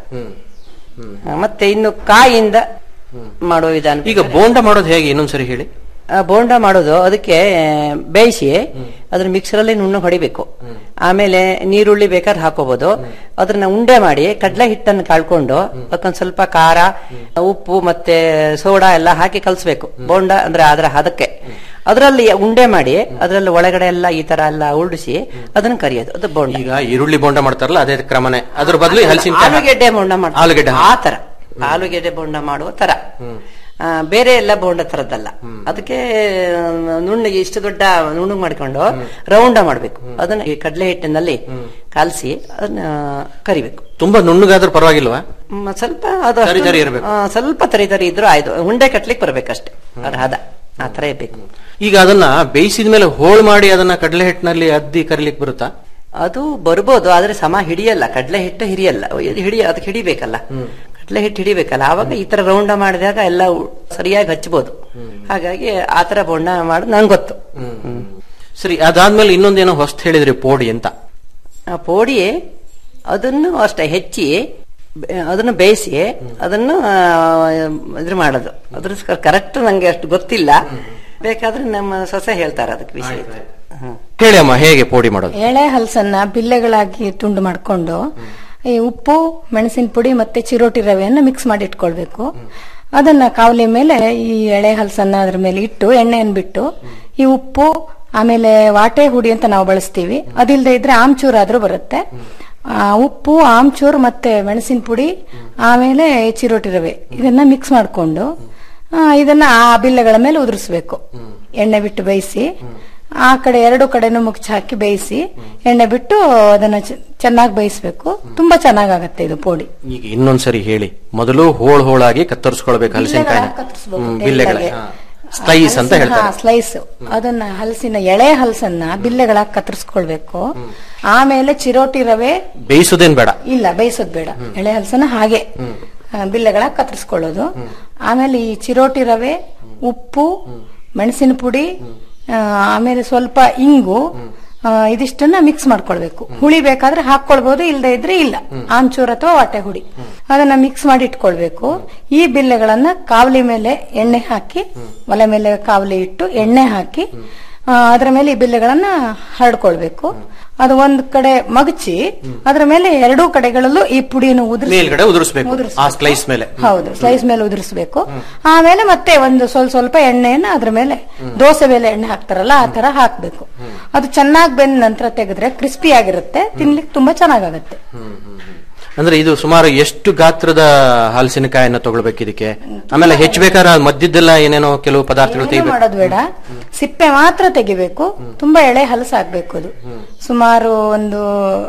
Speaker 13: ಆ, ಮತ್ತೆ ಇನ್ನು ಕಾಯಿಂದ ಮಾಡೋ ವಿಧಾನ
Speaker 12: ಈಗ ಬೋಂಡ ಮಾಡೋದು ಹೇಗೆ ಇನ್ನೊಂದ್ಸರಿ ಹೇಳಿ
Speaker 13: ಆ, ಬೋಂಡ ಮಾಡೋದು ಅದಕ್ಕೆ ಬೇಯಿಸಿ ಅದ್ರ ಮಿಕ್ಸರ್ ಅಲ್ಲಿ ನುಣ್ಣಗೆ ಹೊಡಿಬೇಕು ಆಮೇಲೆ ನೀರುಳ್ಳಿ ಬೇಕಾದ್ರೆ ಹಾಕೋಬಹುದು ಅದನ್ನ ಉಂಡೆ ಮಾಡಿ ಕಡಲೆ ಹಿಟ್ಟನ್ನು ಕಳ್ಕೊಂಡು ಅದಕ್ಕೊಂದ್ ಸ್ವಲ್ಪ ಖಾರ ಉಪ್ಪು ಮತ್ತೆ ಸೋಡಾ ಎಲ್ಲ ಹಾಕಿ ಕಲ್ಸ್ಬೇಕು ಬೋಂಡ ಅಂದ್ರೆ ಅದರ ಹದಕ್ಕೆ ಅದರಲ್ಲಿ ಉಂಡೆ ಮಾಡಿ ಅದರಲ್ಲಿ ಒಳಗಡೆ ಎಲ್ಲ ಈ ತರ ಎಲ್ಲ ಉರುಳಿಸಿ ಅದನ್ನ ಕರಿಯೋದು ಅದು ಬೋಂಡ
Speaker 12: ಈಗ ಈರುಳ್ಳಿ ಬೋಂಡ ಮಾಡ್ತಾರಲ್ಲ ಅದೇ ಕ್ರಮನೇ ಅದ್ರ ಬದಲು ಹಲಸಿನಕಾಯಿ
Speaker 13: ಆಲೂಗೆಡ್ಡೆ ಬೋಂಡ ಮಾಡ್ತಾರೆ
Speaker 12: ಆಲೂಗೆಡ್ಡೆ
Speaker 13: ಆ ತರ ಆಲೂಗೆಡ್ಡೆ ಬೋಂಡ ಮಾಡುವ ತರ ಆ, ಬೇರೆ ಎಲ್ಲ ಬೋಂಡ ತರದ್ದಲ್ಲ ಅದಕ್ಕೆ ಆ, ನುಣ್ಣಗೆ ಇಷ್ಟು ದೊಡ್ಡ ನುಣ್ಣಗೆ ಮಾಡ್ಕೊಂಡು ರೌಂಡ ಮಾಡ್ಬೇಕು ಅದನ್ನ ಈ ಕಡಲೆ ಹಿಟ್ಟಿನಲ್ಲಿ ಕಲಸಿ ಅದನ್ನ ಕರಿಬೇಕು
Speaker 12: ತುಂಬಾ ನುಣ್ಣಗಾದ್ರೂ ಪರವಾಗಿಲ್ವಾ
Speaker 13: ಮ್, ಸ್ವಲ್ಪ ಅದು
Speaker 12: ತರಿ
Speaker 13: ಅಷ್ಟು-
Speaker 12: ತರಿ ಇರ್ಬೇಕು.
Speaker 13: ಆ, ಸ್ವಲ್ಪ ತರಿ ತರಿ ಇದ್ರು ಆಯ್ತು ಉಂಡೆ ಕಟ್ಲಿಕ್ಕೆ ಬರ್ಬೇಕಷ್ಟೇ ಅದ್ರ ಹದ ಆ ತರ ಇರ್ಬೇಕು
Speaker 12: ಈಗ ಅದನ್ನ ಬೇಯಿಸಿದ ಮೇಲೆ ಹೋಳು ಮಾಡಿ ಅದನ್ನ ಕಡಲೆ ಹಿಟ್ಟಿನಲ್ಲಿ ಅದ್ದಿ ಕರಿಲಿಕ್ಕೆ ಬರುತ್ತಾ
Speaker 13: ಅದು ಬರ್ಬೋದು ಆದ್ರೆ ಸಮ ಹಿಡಿಯಲ್ಲ ಕಡಲೆ ಹಿಟ್ಟು ಹಿಡಿಯಲ್ಲ ಇದು ಹಿಡಿಯ ಅದಕ್ಕೆ ಹಿಡಿಬೇಕಲ್ಲ ಕಡಲೆ ಹಿಟ್ಟು ಹಿಡಿಬೇಕಲ್ಲ ಆವಾಗ ಈ ತರ ರೌಂಡ ಮಾಡಿದಾಗ ಎಲ್ಲ ಉ- ಸರಿಯಾಗಿ ಹಚ್ಬೋದು ಹಾಗಾಗಿ ಆ ತರ ಬೋಂಡ ಮಾಡೋದು ನಂಗೆ ಗೊತ್ತು ಹ್ಮ್.
Speaker 12: ಸರಿ ಅದಾದ್ಮೇಲೆ ಇನ್ನೊಂದೇನೋ ಹೊಸ್ತು ಹೇಳಿದ್ರಿ ಪೋಡಿ ಅಂತ
Speaker 13: ಆ ಪೋಡಿ ಅದನ್ನು ಅಷ್ಟೇ ಹೆಚ್ಚಿ ಬೆ- ಅದನ್ನು ಬೇಯಿಸಿ ಅದನ್ನು ಆ, ಇದ್ರ ಮಾಡೋದು ಅದ್ರ ಕರೆಕ್ಟ್ ನಂಗೆ ಅಷ್ಟು ಗೊತ್ತಿಲ್ಲ ಬೇಕಾದ್ರೆ ನಮ್ಮ ಸೊಸೆ ಹೇಳ್ತಾರೆ ಅದಕ್ಕೆ ವಿಷಯ ಹ್ಮ್
Speaker 12: ಹೇಳಿ ಅಮ್ಮ ಹೇಗೆ ಪೋಡಿ ಮಾಡೋದು
Speaker 14: ಎಳೆ ಹಲಸನ್ನ ಬಿಲ್ಲೆಗಳಾಗಿ ತುಂಡು ಮಾಡ್ಕೊಂಡು ಈ ಉಪ್ಪು ಮೆಣಸಿನ ಪುಡಿ ಮತ್ತೆ ಚಿರೋಟಿ ರವೆಯನ್ನ ಮಿಕ್ಸ್ ಮಾಡಿ ಇಟ್ಕೊಳ್ಬೇಕು ಅದನ್ನ ಕಾವಲಿ ಮೇಲೆ ಈ ಎಳೆ ಹಲಸನ್ನ ಅದ್ರ ಮೇಲೆ ಇಟ್ಟು ಎಣ್ಣೆಯನ್ನು ಬಿಟ್ಟು ಈ ಉಪ್ಪು ಆಮೇಲೆ ವಾಟೆ ಹುಡಿ ಅಂತ ನಾವು ಬಳಸ್ತೀವಿ ಅದಿಲ್ಲದೆ ಇದ್ರೆ ಆಮ್ಚೂರ್ ಆದ್ರೂ ಬರುತ್ತೆ ಆ, ಉಪ್ಪು ಆಮ್ಚೂರ್ ಮತ್ತೆ ಮೆಣಸಿನ ಪುಡಿ ಆಮೇಲೆ ಚಿರೋಟಿ ರವೆ ಇದನ್ನ ಮಿಕ್ಸ್ ಮಾಡಿಕೊಂಡು ಇದನ್ನ ಆ ಬಿಲ್ಲೆಗಳ ಮೇಲೆ ಉದುರಿಸ್ಬೇಕು ಎಣ್ಣೆ ಬಿಟ್ಟು ಬೇಯಿಸಿ ಆ ಕಡೆ ಎರಡು ಕಡೆನೂ ಮುಚ್ಚಿ ಹಾಕಿ ಬೇಯಿಸಿ ಎಣ್ಣೆ ಬಿಟ್ಟು ಅದನ್ನ ಚೆನ್ನಾಗಿ ಬೇಯಿಸ್ಬೇಕು ತುಂಬಾ ಚೆನ್ನಾಗಾಗತ್ತೆ ಇದು ಪೋಡಿ
Speaker 12: ಈಗ ಇನ್ನೊಂದ್ಸರಿ ಹೇಳಿ ಮೊದಲು ಹೋಳ್ ಹೋಳಾಗಿ ಕತ್ತರಿಸ್ಕೊಳ್ಬೇಕು ಹಲಸಿನಕಾಯಿ
Speaker 14: ಕತ್ತರಿಸ್ಬೇಕು
Speaker 12: ಬಿಲ್ಲೆಗಳ ಸ್ಲೈಸ್ ಅಂತ ಹೇಳ್ತಾರೆ
Speaker 14: ಸ್ಲೈಸ್ ಅದನ್ನ ಹಲಸಿನ ಎಳೆ ಹಲಸನ್ನ ಬಿಲ್ಲೆಗಳಾಗಿ ಕತ್ತರಿಸ್ಕೊಳ್ಬೇಕು ಆಮೇಲೆ ಚಿರೋಟಿ ರವೆ
Speaker 12: ಬೇಯಿಸೋದೇನ್ ಬೇಡ
Speaker 14: ಇಲ್ಲ ಬೇಯಿಸೋದ್ ಬೇಡ ಎಳೆ ಹಲಸನ್ನ ಹಾಗೆ ಆ, ಬಿಲ್ಲೆಗಳಾಗಿ ಕತ್ತರಿಸ್ಕೊಳ್ಳೋದು ಆಮೇಲೆ ಈ ಚಿರೋಟಿ ರವೆ ಉಪ್ಪು ಮೆಣಸಿನ ಪುಡಿ ಆ, ಆಮೇಲೆ ಸ್ವಲ್ಪ ಇಂಗು ಆ, ಇದಿಷ್ಟನ್ನ ಮಿಕ್ಸ್ ಮಾಡ್ಕೊಳ್ಬೇಕು ಹುಳಿ ಬೇಕಾದ್ರೆ ಹಾಕೊಳ್ಬಹುದು ಇಲ್ಲದೆ ಇದ್ರೆ ಇಲ್ಲ ಆಮ್ಚೂರ್ ಅಥವಾ ವಾಟೆ ಹುಡಿ ಅದನ್ನ ಮಿಕ್ಸ್ ಮಾಡಿ ಇಟ್ಕೊಳ್ಬೇಕು ಈ ಬಿಲ್ಲೆಗಳನ್ನ ಕಾವಲಿ ಮೇಲೆ ಎಣ್ಣೆ ಹಾಕಿ ಒಲೆ ಮೇಲೆ ಕಾವಲಿ ಇಟ್ಟು ಎಣ್ಣೆ ಹಾಕಿ ಆ, ಅದರ ಮೇಲೆ ಈ ಬಿಲ್ಲೆಗಳನ್ನ ಹರಡ್ಕೊಳ್ಬೇಕು ಅದು ಒಂದ್ ಕಡೆ ಮಗಚಿ ಅದರ ಮೇಲೆ ಎರಡೂ ಕಡೆಗಳಲ್ಲೂ ಈ ಪುಡಿಯನ್ನು ಉದುರಿಸಿ
Speaker 12: ಮೇಲ್ಗಡೆ ಉದುರಿಸ್ಬೇಕು ಆ ಸ್ಲೈಸ್ ಮೇಲೆ
Speaker 14: ಹೌದು ಸ್ಲೈಸ್ ಮೇಲೆ ಉದುರಿಸ್ಬೇಕು ಆಮೇಲೆ ಮತ್ತೆ ಒಂದು ಸ್ವಲ್ಪ ಸ್ವಲ್ಪ ಎಣ್ಣೆಯನ್ನ ಅದ್ರ ಮೇಲೆ ದೋಸೆ ಮೇಲೆ ಎಣ್ಣೆ ಹಾಕ್ತಾರಲ್ಲ ಆ ತರ ಹಾಕ್ಬೇಕು ಅದು ಚೆನ್ನಾಗಿ ಬೆಂದ ನಂತರ ತೆಗೆದ್ರೆ ಕ್ರಿಸ್ಪಿ ಆಗಿರುತ್ತೆ ತಿನ್ಲಿಕ್ಕೆ ತುಂಬಾ ಚೆನ್ನಾಗಾಗತ್ತೆ
Speaker 12: ಅಂದ್ರೆ ಇದು ಸುಮಾರು ಎಷ್ಟು ಗಾತ್ರದ ಹಲಸಿನಕಾಯಿನ ತಗೊಳ್ಬೇಕು ಇದಕ್ಕೆ ಆಮೇಲೆ ಹೆಚ್ಚಬೇಕಾದ್ರೆ ಮಧ್ಯದ್ದೆಲ್ಲ ಏನೇನೋ ಕೆಲವು ಪದಾರ್ಥಗಳು
Speaker 14: ಏನು
Speaker 12: ತೆಗಿಬೇಕು
Speaker 14: ಮಾಡೋದು ಬೇಡ ಸಿಪ್ಪೆ ಮಾತ್ರ ತೆಗಿಬೇಕು ತುಂಬಾ ಎಳೆ ಹಲಸಾಗ್ಬೇಕು ಅದು ಸುಮಾರು ಒಂದು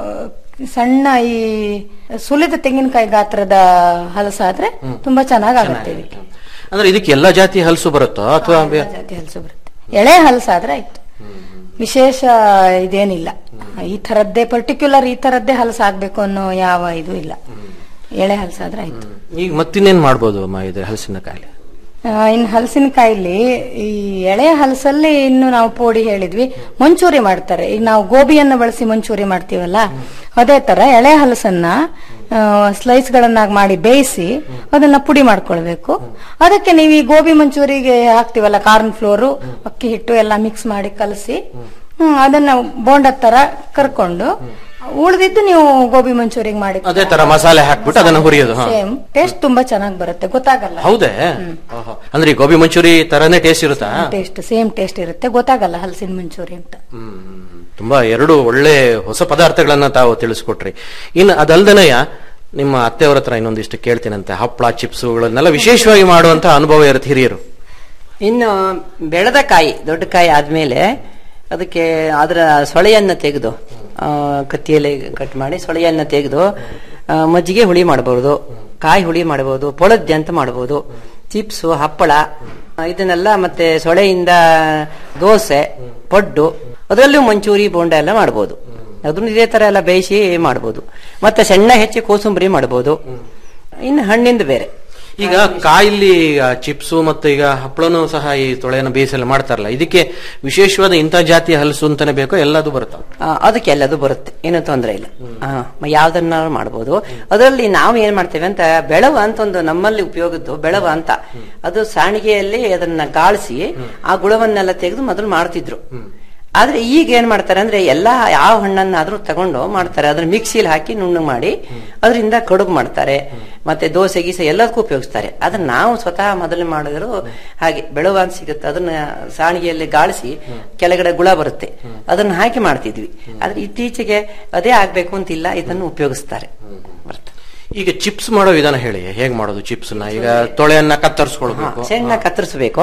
Speaker 14: ಸಣ್ಣ ಈ ಸುಲಿದ ತೆಂಗಿನಕಾಯಿ ಗಾತ್ರದ ಹಲಸಾದ್ರೆ ತುಂಬಾ ಚೆನ್ನಾಗಾಗುತ್ತೆ ಇದಕ್ಕೆ
Speaker 12: ಅಂದ್ರೆ ಇದಕ್ಕೆ ಎಲ್ಲಾ ಜಾತಿ ಹಲಸು ಬರುತ್ತೋ ಅಥವಾ ಬೇ-
Speaker 14: ಜಾತಿ ಹಲಸು ಬರುತ್ತೆ ಎಳೆ ಹಲಸಾದ್ರೆ ಆಯ್ತು ವಿಶೇಷ ಇದೇನಿಲ್ಲ ಈ ತರದ್ದೇ ಪರ್ಟಿಕ್ಯುಲರ್ ಈ ತರದ್ದೇ ಹಲಸಾಗ್ಬೇಕು ಅನ್ನೋ ಯಾವ ಇದು ಇಲ್ಲ ಎಳೆ ಹಲಸಾದ್ರೆ ಆಯ್ತು
Speaker 12: ಈಗ ಮತ್ತಿನ್ನೇನ್ ಮಾಡ್ಬೋದು ಅಮ್ಮ ಇದು ಹಲಸಿನಕಾಯಿ
Speaker 14: ಆ, ಇನ್ನು ಹಲಸಿನಕಾಯಿಲಿ ಈ ಎಳೆ ಹಲಸಲ್ಲಿ ಇನ್ನು ನಾವು ಪೋಡಿ ಹೇಳಿದ್ವಿ ಮಂಚೂರಿ ಮಾಡ್ತಾರೆ ಈಗ ನಾವು ಗೋಬಿಯನ್ನು ಬಳಸಿ ಮಂಚೂರಿ ಮಾಡ್ತೀವಲ್ಲ ಅದೇ ತರ ಎಳೆ ಹಲಸನ್ನ ಸ್ಲೈಸ್ ಗಳನ್ನಾಗಿ ಮಾಡಿ ಬೇಯಿಸಿ ಅದನ್ನ ಪುಡಿ ಮಾಡ್ಕೊಳ್ಬೇಕು ಅದಕ್ಕೆ ನೀವು ಈ ಗೋಬಿ ಮಂಚೂರಿಗೆ ಹಾಕ್ತಿವಲ್ಲ ಕಾರ್ನ್ ಫ್ಲೋರು ಅಕ್ಕಿ ಹಿಟ್ಟು ಎಲ್ಲ ಮಿಕ್ಸ್ ಮಾಡಿ ಕಲಸಿ ಹ್ಮ್, ಅದನ್ನ ಬೋಂಡ ತರ ಕರ್ಕೊಂಡು ಉಳಿದಿದ್ದು ನೀವು ಗೋಬಿ ಮಂಚೂರಿಗೆ ಮಾಡಿ
Speaker 12: ಅದೇ ತರ ಮಸಾಲೆ ಹಾಕ್ಬಿಟ್ಟು ಅದನ್ನ ಹುರಿಯೋದು ಹಾ.
Speaker 14: ಸೇಮ್ ಟೇಸ್ಟ್ ತುಂಬಾ ಚೆನ್ನಾಗಿ ಬರುತ್ತೆ ಗೊತ್ತಾಗಲ್ಲ
Speaker 12: ಹೌದೇ ಓಹೋ. ಅಂದ್ರೆ ಈ ಗೋಬಿ ಮಂಚೂರಿ ತರನೇ ಟೇಸ್ಟ್ ಇರುತ್ತಾ
Speaker 14: ಟೇಸ್ಟ್ ಸೇಮ್ ಟೇಸ್ಟ್ ಇರುತ್ತೆ ಗೊತ್ತಾಗಲ್ಲ ಹಲಸಿನ ಮಂಚೂರಿ ಅಂತ
Speaker 12: ತುಂಬಾ ಎರಡು ಒಳ್ಳೆ ಹೊಸ ಪದಾರ್ಥಗಳನ್ನ ತಾವು ತಿಳಿಸ್ಕೊಟ್ರಿ ಇನ್ನು ಅದಲ್ದನೆಯ ನಿಮ್ಮ ಅತ್ತೆಯವರ ಹತ್ರ ಇನ್ನೊಂದಿಷ್ಟು ಕೇಳ್ತೀನಂತೆ ಹಪ್ಪಳ ಚಿಪ್ಸುಗಳನ್ನೆಲ್ಲ ವಿಶೇಷವಾಗಿ ಮಾಡುವಂತ ಅನುಭವ ಇರುತ್ತೆ ಹಿರಿಯರು
Speaker 13: ಇನ್ನು ಬೆಳೆದ ಕಾಯಿ ದೊಡ್ಡ ಕಾಯಿ ಆದ್ಮೇಲೆ ಅದಕ್ಕೆ ಅದರ ಸೊಳೆಯನ್ನ ತೆಗೆದು ಆ, ಕತ್ತಿಯಲ್ಲಿ ಕಟ್ ಮಾಡಿ ಸೊಳೆಯನ್ನ ತೆಗೆದು ಆ, ಮಜ್ಜಿಗೆ ಹುಳಿ ಮಾಡಬಹುದು ಕಾಯಿ ಹುಳಿ ಮಾಡಬಹುದು ಪೊಳದ್ದೆ ಅಂತ ಮಾಡಬಹುದು ಚಿಪ್ಸ್ ಹಪ್ಪಳ ಆ, ಇದನ್ನೆಲ್ಲ ಮತ್ತೆ ಸೊಳೆಯಿಂದ ದೋಸೆ ಪಡ್ಡು ಅದರಲ್ಲೂ ಮಂಚೂರಿ ಬೋಂಡ ಎಲ್ಲ ಮಾಡಬಹುದು ಅದನ್ನು ಇದೇ ತರ ಎಲ್ಲ ಬೇಯಿಸಿ ಮಾಡಬಹುದು ಮತ್ತೆ ಸಣ್ಣ ಹೆಚ್ಚಿ ಕೋಸಂಬರಿ ಮಾಡಬಹುದು ಇನ್ನು ಹಣ್ಣಿಂದ ಬೇರೆ
Speaker 12: ಈಗ ಕಾಯಿಲಿ ಚಿಪ್ಸು ಮತ್ತೆ ಈಗ ಹಪ್ಪಳನೂ ಸಹ ಈ ತೊಳೆಯನ್ನು ಬೇಯಿಸಲು ಮಾಡ್ತಾರಲ್ಲ ಇದಕ್ಕೆ ವಿಶೇಷವಾದ ಇಂಥ ಜಾತಿಯ ಹಲಸು ಅಂತಾನೆ ಬೇಕೋ ಎಲ್ಲದೂ ಬರುತ್ತಾವ
Speaker 13: ಆ, ಅದಕ್ಕೆ ಎಲ್ಲದು ಬರುತ್ತೆ ಏನು ತೊಂದರೆ ಇಲ್ಲ ಆ, ಮ- ಯಾವ್ದನ್ನಾದ್ರು ಮಾಡಬಹುದು ಅದರಲ್ಲಿ ನಾವು ಏನ್ ಮಾಡ್ತೇವೆ ಅಂತ ಬೆಳವ ಅಂತ ಒಂದು ನಮ್ಮಲ್ಲಿ ಉಪಯೋಗದ್ದು ಬೆಳವ ಅಂತ ಅದು ಸಾಣಿಗೆಯಲ್ಲಿ ಅದನ್ನ ಗಾಳಿಸಿ ಆ ಗುಳವನ್ನೆಲ್ಲ ತೆಗೆದು ಮೊದಲು ಮಾಡ್ತಿದ್ರು ಆದ್ರೆ ಈಗ ಏನ್ ಮಾಡ್ತಾರೆ ಅಂದ್ರೆ ಎಲ್ಲಾ ಯಾವ ಹಣ್ಣನ್ನಾದ್ರೂ ತಗೊಂಡು ಮಾಡ್ತಾರೆ ಅದ್ರ ಮಿಕ್ಸಿಲಿ ಹಾಕಿ ನುಣ್ಣು ಮಾಡಿ ಅದರಿಂದ ಕಡುಬು ಮಾಡ್ತಾರೆ ಮತ್ತೆ ದೋಸೆ ಗೀಸೆ ಎಲ್ಲದಕ್ಕೂ ಉಪಯೋಗಿಸ್ತಾರೆ ಅದನ್ನ ನಾವು ಸ್ವತಃ ಮೊದಲು ಮಾಡಿದ್ರು ಹಾಗೆ ಬೆಳವ ಅಂತ ಸಿಗುತ್ತೆ ಅದನ್ನ ಸಾಣಿಗೆಯಲ್ಲಿ ಗಾಳಿಸಿ ಕೆಳಗಡೆ ಗುಳ ಬರುತ್ತೆ ಅದನ್ನ ಹಾಕಿ ಮಾಡ್ತಿದ್ವಿ ಆದ್ರೆ ಇತ್ತೀಚೆಗೆ ಅದೇ ಆಗ್ಬೇಕು ಅಂತಿಲ್ಲ ಇದನ್ನು ಉಪಯೋಗಿಸ್ತಾರೆ
Speaker 12: ಈಗ ಚಿಪ್ಸ್ ಮಾಡೋ ವಿಧಾನ ಹೇಳಿ ಹೇಗ್ ಮಾಡೋದು ಚಿಪ್ಸ್ ನ ಈಗ ತೊಳೆಯನ್ನ ಕತ್ತರಿಸ್ಕೊಳ್ಬೇಕು
Speaker 13: ಸಣ್ಣ ಕತ್ತರಿಸಬೇಕು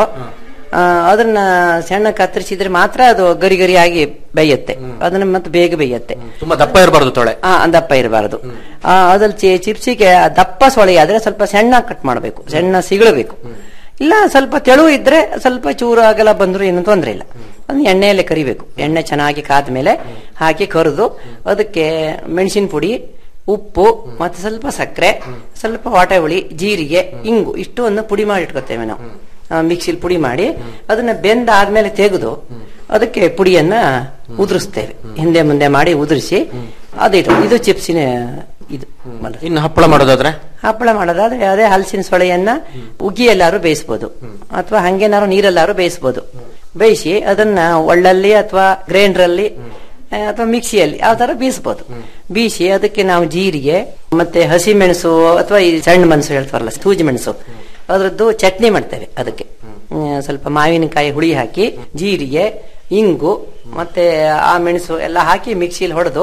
Speaker 13: ಅದನ್ನ ಸಣ್ಣ ಕತ್ತರಿಸಿದ್ರೆ ಮಾತ್ರ ಅದು ಗರಿ ಗರಿ ಆಗಿ ಬೇಯುತ್ತೆ ಅದನ್ನ ಮತ್ತೆ ಬೇಗ ಬೇಯುತ್ತೆ
Speaker 12: ತುಂಬಾ ದಪ್ಪ ಇರಬಾರ್ದು ತೊಳೆ
Speaker 13: ಆ ದಪ್ಪ ಇರಬಾರದು ಅದ್ರಲ್ಲಿ ಚಿ- ಚಿಪ್ಸಿಗೆ ಆ ದಪ್ಪ ಸೊಳೆ ಆದ್ರೆ ಸ್ವಲ್ಪ ಸಣ್ಣ ಕಟ್ ಮಾಡಬೇಕು ಸಣ್ಣ ಸಿಗಳಬೇಕು ಇಲ್ಲ ಸ್ವಲ್ಪ ತೆಳು ಇದ್ರೆ ಸ್ವಲ್ಪ ಚೂರು ಆಗಲ್ಲ ಬಂದ್ರು ಏನು ತೊಂದ್ರೆ ಇಲ್ಲ ಅದನ್ನ ಎಣ್ಣೆಯಲ್ಲೇ ಕರಿಬೇಕು ಎಣ್ಣೆ ಚೆನ್ನಾಗಿ ಕಾದ ಮೇಲೆ ಹಾಕಿ ಕರಿದು ಅದಕ್ಕೆ ಮೆಣಸಿನ ಪುಡಿ ಉಪ್ಪು ಮತ್ತೆ ಸ್ವಲ್ಪ ಸಕ್ಕರೆ ಸ್ವಲ್ಪ ವಾಟೆ ಹುಳಿ ಜೀರಿಗೆ ಇಂಗು ಇಷ್ಟನ್ನು ಪುಡಿ ಮಾಡಿ ಇಟ್ಕೊತೇವೆ ನಾವು ಮಿಕ್ಸಿಲಿ ಪುಡಿ ಮಾಡಿ ಅದನ್ನ ಬೆಂದ ಆದ್ಮೇಲೆ ತೆಗೆದು ಅದಕ್ಕೆ ಪುಡಿಯನ್ನ ಉದುರಿಸ್ತೇವೆ ಹಿಂದೆ ಮುಂದೆ ಮಾಡಿ ಉದುರಿಸಿ ಅದಿಟ್ಟು ಇದು ಚಿಪ್ಸಿನ ಇದು
Speaker 12: ಇನ್ನು ಹಪ್ಪಳ ಮಾಡೋದಾದ್ರೆ
Speaker 13: ಹಪ್ಪಳ ಮಾಡೋದಾದ್ರೆ ಅದೇ ಹಲಸಿನ ಸೊಳೆಯನ್ನ ಉಗ್ಗಿಯಲ್ಲಾರು ಬೇಯಿಸ್ಬೋದು ಅಥವಾ ಹಂಗೇನಾರು ನೀರಲ್ಲಾರು ಬೇಯಿಸ್ಬೋದು ಬೇಯಿಸಿ ಅದನ್ನ ಒಳ್ಳಲ್ಲಿ ಅಥವಾ ಗ್ರೈಂಡ್ರಲ್ಲಿ ಅಥವಾ ಮಿಕ್ಸಿಯಲ್ಲಿ ಯಾವ ತರ ಬೀಸ್ಬೋದು ಬೀಸಿ ಅದಕ್ಕೆ ನಾವು ಜೀರಿಗೆ ಮತ್ತೆ ಹಸಿ ಮೆಣಸು ಅಥವಾ ಈ ಸಣ್ಣ ಮೆಣಸು ಹೇಳ್ತಾರಲ್ಲ ಸೂಜಿ ಮೆಣಸು ಅದ್ರದ್ದು ಚಟ್ನಿ ಮಾಡ್ತೇವೆ ಅದಕ್ಕೆ ಹ್ಮ್, ಸ್ವಲ್ಪ ಮಾವಿನಕಾಯಿ ಹುಳಿ ಹಾಕಿ ಜೀರಿಗೆ ಇಂಗು ಮತ್ತೆ ಆ ಮೆಣಸು ಎಲ್ಲ ಹಾಕಿ ಮಿಕ್ಸಿಲಿ ಹೊಡೆದು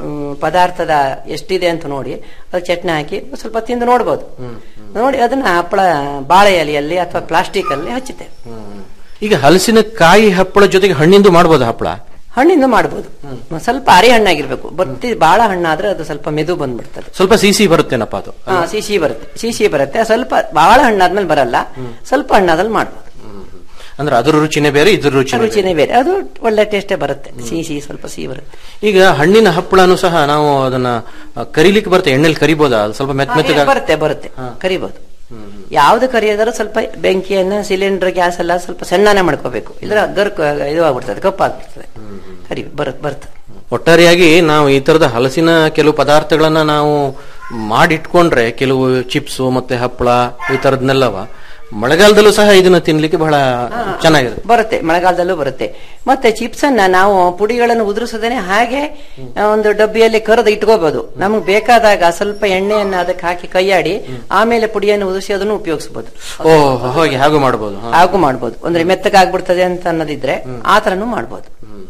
Speaker 13: ಪದಾರ್ಥದ ಎಷ್ಟಿದೆ ಅಂತ ನೋಡಿ ಅದು ಚಟ್ನಿ ಹಾಕಿ ಸ್ವಲ್ಪ ತಿಂದು ನೋಡ್ಬೋದು ನೋಡಿ ಅದನ್ನ ಹಪ್ಪಳ ಬಾಳೆ ಎಲೆಯಲ್ಲಿ ಅಥವಾ ಪ್ಲಾಸ್ಟಿಕ್ ಅಲ್ಲಿ ಹಚ್ಚುತ್ತೇವೆ
Speaker 12: ಈಗ ಹಲಸಿನ ಕಾಯಿ ಹಪ್ಪಳ ಜೊತೆಗೆ ಹಣ್ಣಿಂದು ಮಾಡ್ಬೋದು ಹಪ್ಪಳ
Speaker 13: ಹಣ್ಣಿಂದ ಮಾಡ್ಬೋದು ಸ್ವಲ್ಪ ಅರೆ ಹಣ್ಣಾಗಿರ್ಬೇಕು ಬತ್ತಿ ಬಾಳ ಹಣ್ಣಾದ್ರೆ ಅದು ಸ್ವಲ್ಪ ಮೆದು ಬಂದ್ಬಿಡ್ತದೆ
Speaker 12: ಸ್ವಲ್ಪ ಸಿಸಿ ಬರುತ್ತೇನಪ್ಪ ಅದು
Speaker 13: ಹಾ ಸಿಸಿ ಬರುತ್ತೆ ಸಿಸಿ ಬರುತ್ತೆ ಸ್ವಲ್ಪ ಬಹಳ ಹಣ್ಣಾದ್ಮೇಲೆ ಬರಲ್ಲ ಸ್ವಲ್ಪ ಹಣ್ಣಾದ್ಮೇಲೆ ಮಾಡ್ಬೋದು
Speaker 12: ಅಂದ್ರೆ ಅದ್ರ ರುಚಿನೇ ಬೇರೆ ಇದ್ರ ರುಚಿನೇ ಬೇರೆ.
Speaker 13: ರುಚಿನೇ ಬೇರೆ ಅದು ಒಳ್ಳೆ ಟೇಸ್ಟೇ ಬರುತ್ತೆ ಸಿಹಿ ಸಿಹಿ ಸ್ವಲ್ಪ ಸಿಹಿ ಬರುತ್ತೆ
Speaker 12: ಈಗ ಹಣ್ಣಿನ ಹಪ್ಪಳನು ಸಹ ನಾವು ಅದನ್ನ ಆ, ಕರಿಲಿಕ್ಕೆ ಬರುತ್ತೆ ಎಣ್ಣೆಲಿ ಕರಿಬೋದಾ ಅದು ಸ್ವಲ್ಪ ಮೆತ್ತ ಮೆತ್ತಗ
Speaker 13: ಬರುತ್ತೆ ಬರುತ್ತೆ ಕರಿಬಹುದು ಯಾವ್ದು ಕರಿಯೋದಾದ್ರೂ ಸ್ವಲ್ಪ ಬೆಂಕಿಯನ್ನ ಸಿಲಿಂಡರ್ ಗ್ಯಾಸ್ ಎಲ್ಲ ಸ್ವಲ್ಪ ಸಣ್ಣನೆ ಮಾಡ್ಕೋಬೇಕು ಇದ್ರ ಗರ್ಕ್ ಇದು ಆಗ್ಬಿಡ್ತದೆ ಕಪ್ಪಾಗ್ಬಿಡ್ತದೆ ಕರಿ ಬರುತ್ತೆ ಬರ್ತದೆ
Speaker 12: ಒಟ್ಟಾರೆಯಾಗಿ ನಾವು ಈ ತರದ ಹಲಸಿನ ಕೆಲವು ಪದಾರ್ಥಗಳನ್ನ ನಾವು ಮಾಡಿಟ್ಕೊಂಡ್ರೆ ಕೆಲವು ಚಿಪ್ಸ್ ಮತ್ತೆ ಹಪ್ಪಳ ಈ ತರದ್ನೆಲ್ಲವ ಮಳೆಗಾಲದಲ್ಲೂ ಸಹ ಇದನ್ನ ತಿನ್ಲಿಕ್ಕೆ ಬಹಳ ಚೆನ್ನಾಗಿದೆ
Speaker 13: ಬರುತ್ತೆ ಮಳೆಗಾಲದಲ್ಲೂ ಬರುತ್ತೆ ಮತ್ತೆ ಚಿಪ್ಸ್ ಅನ್ನ ನಾವು ಪುಡಿಗಳನ್ನು ಉದುರಿಸದೇನೆ ಹಾಗೆ ಆ, ಒಂದು ಡಬ್ಬಿಯಲ್ಲಿ ಕರೆದು ಇಟ್ಕೋಬಹುದು ನಮ್ಗೆ ಬೇಕಾದಾಗ ಸ್ವಲ್ಪ ಎಣ್ಣೆಯನ್ನ ಅದಕ್ಕೆ ಹಾಕಿ ಕೈಯಾಡಿ ಆಮೇಲೆ ಪುಡಿಯನ್ನು ಉದುರಿಸಿ ಅದನ್ನು ಉಪಯೋಗಿಸಬಹುದು
Speaker 12: ಓ ಹೋಗಿ ಹಾಗೂ ಮಾಡಬಹುದು
Speaker 13: ಹಾಗೂ ಮಾಡ್ಬೋದು ಅಂದ್ರೆ ಮೆತ್ತಗಾಗ್ಬಿಡ್ತದೆ ಅಂತ ಅನ್ನೋದಿದ್ರೆ ಆ ತರನು ಮಾಡ್ಬೋದು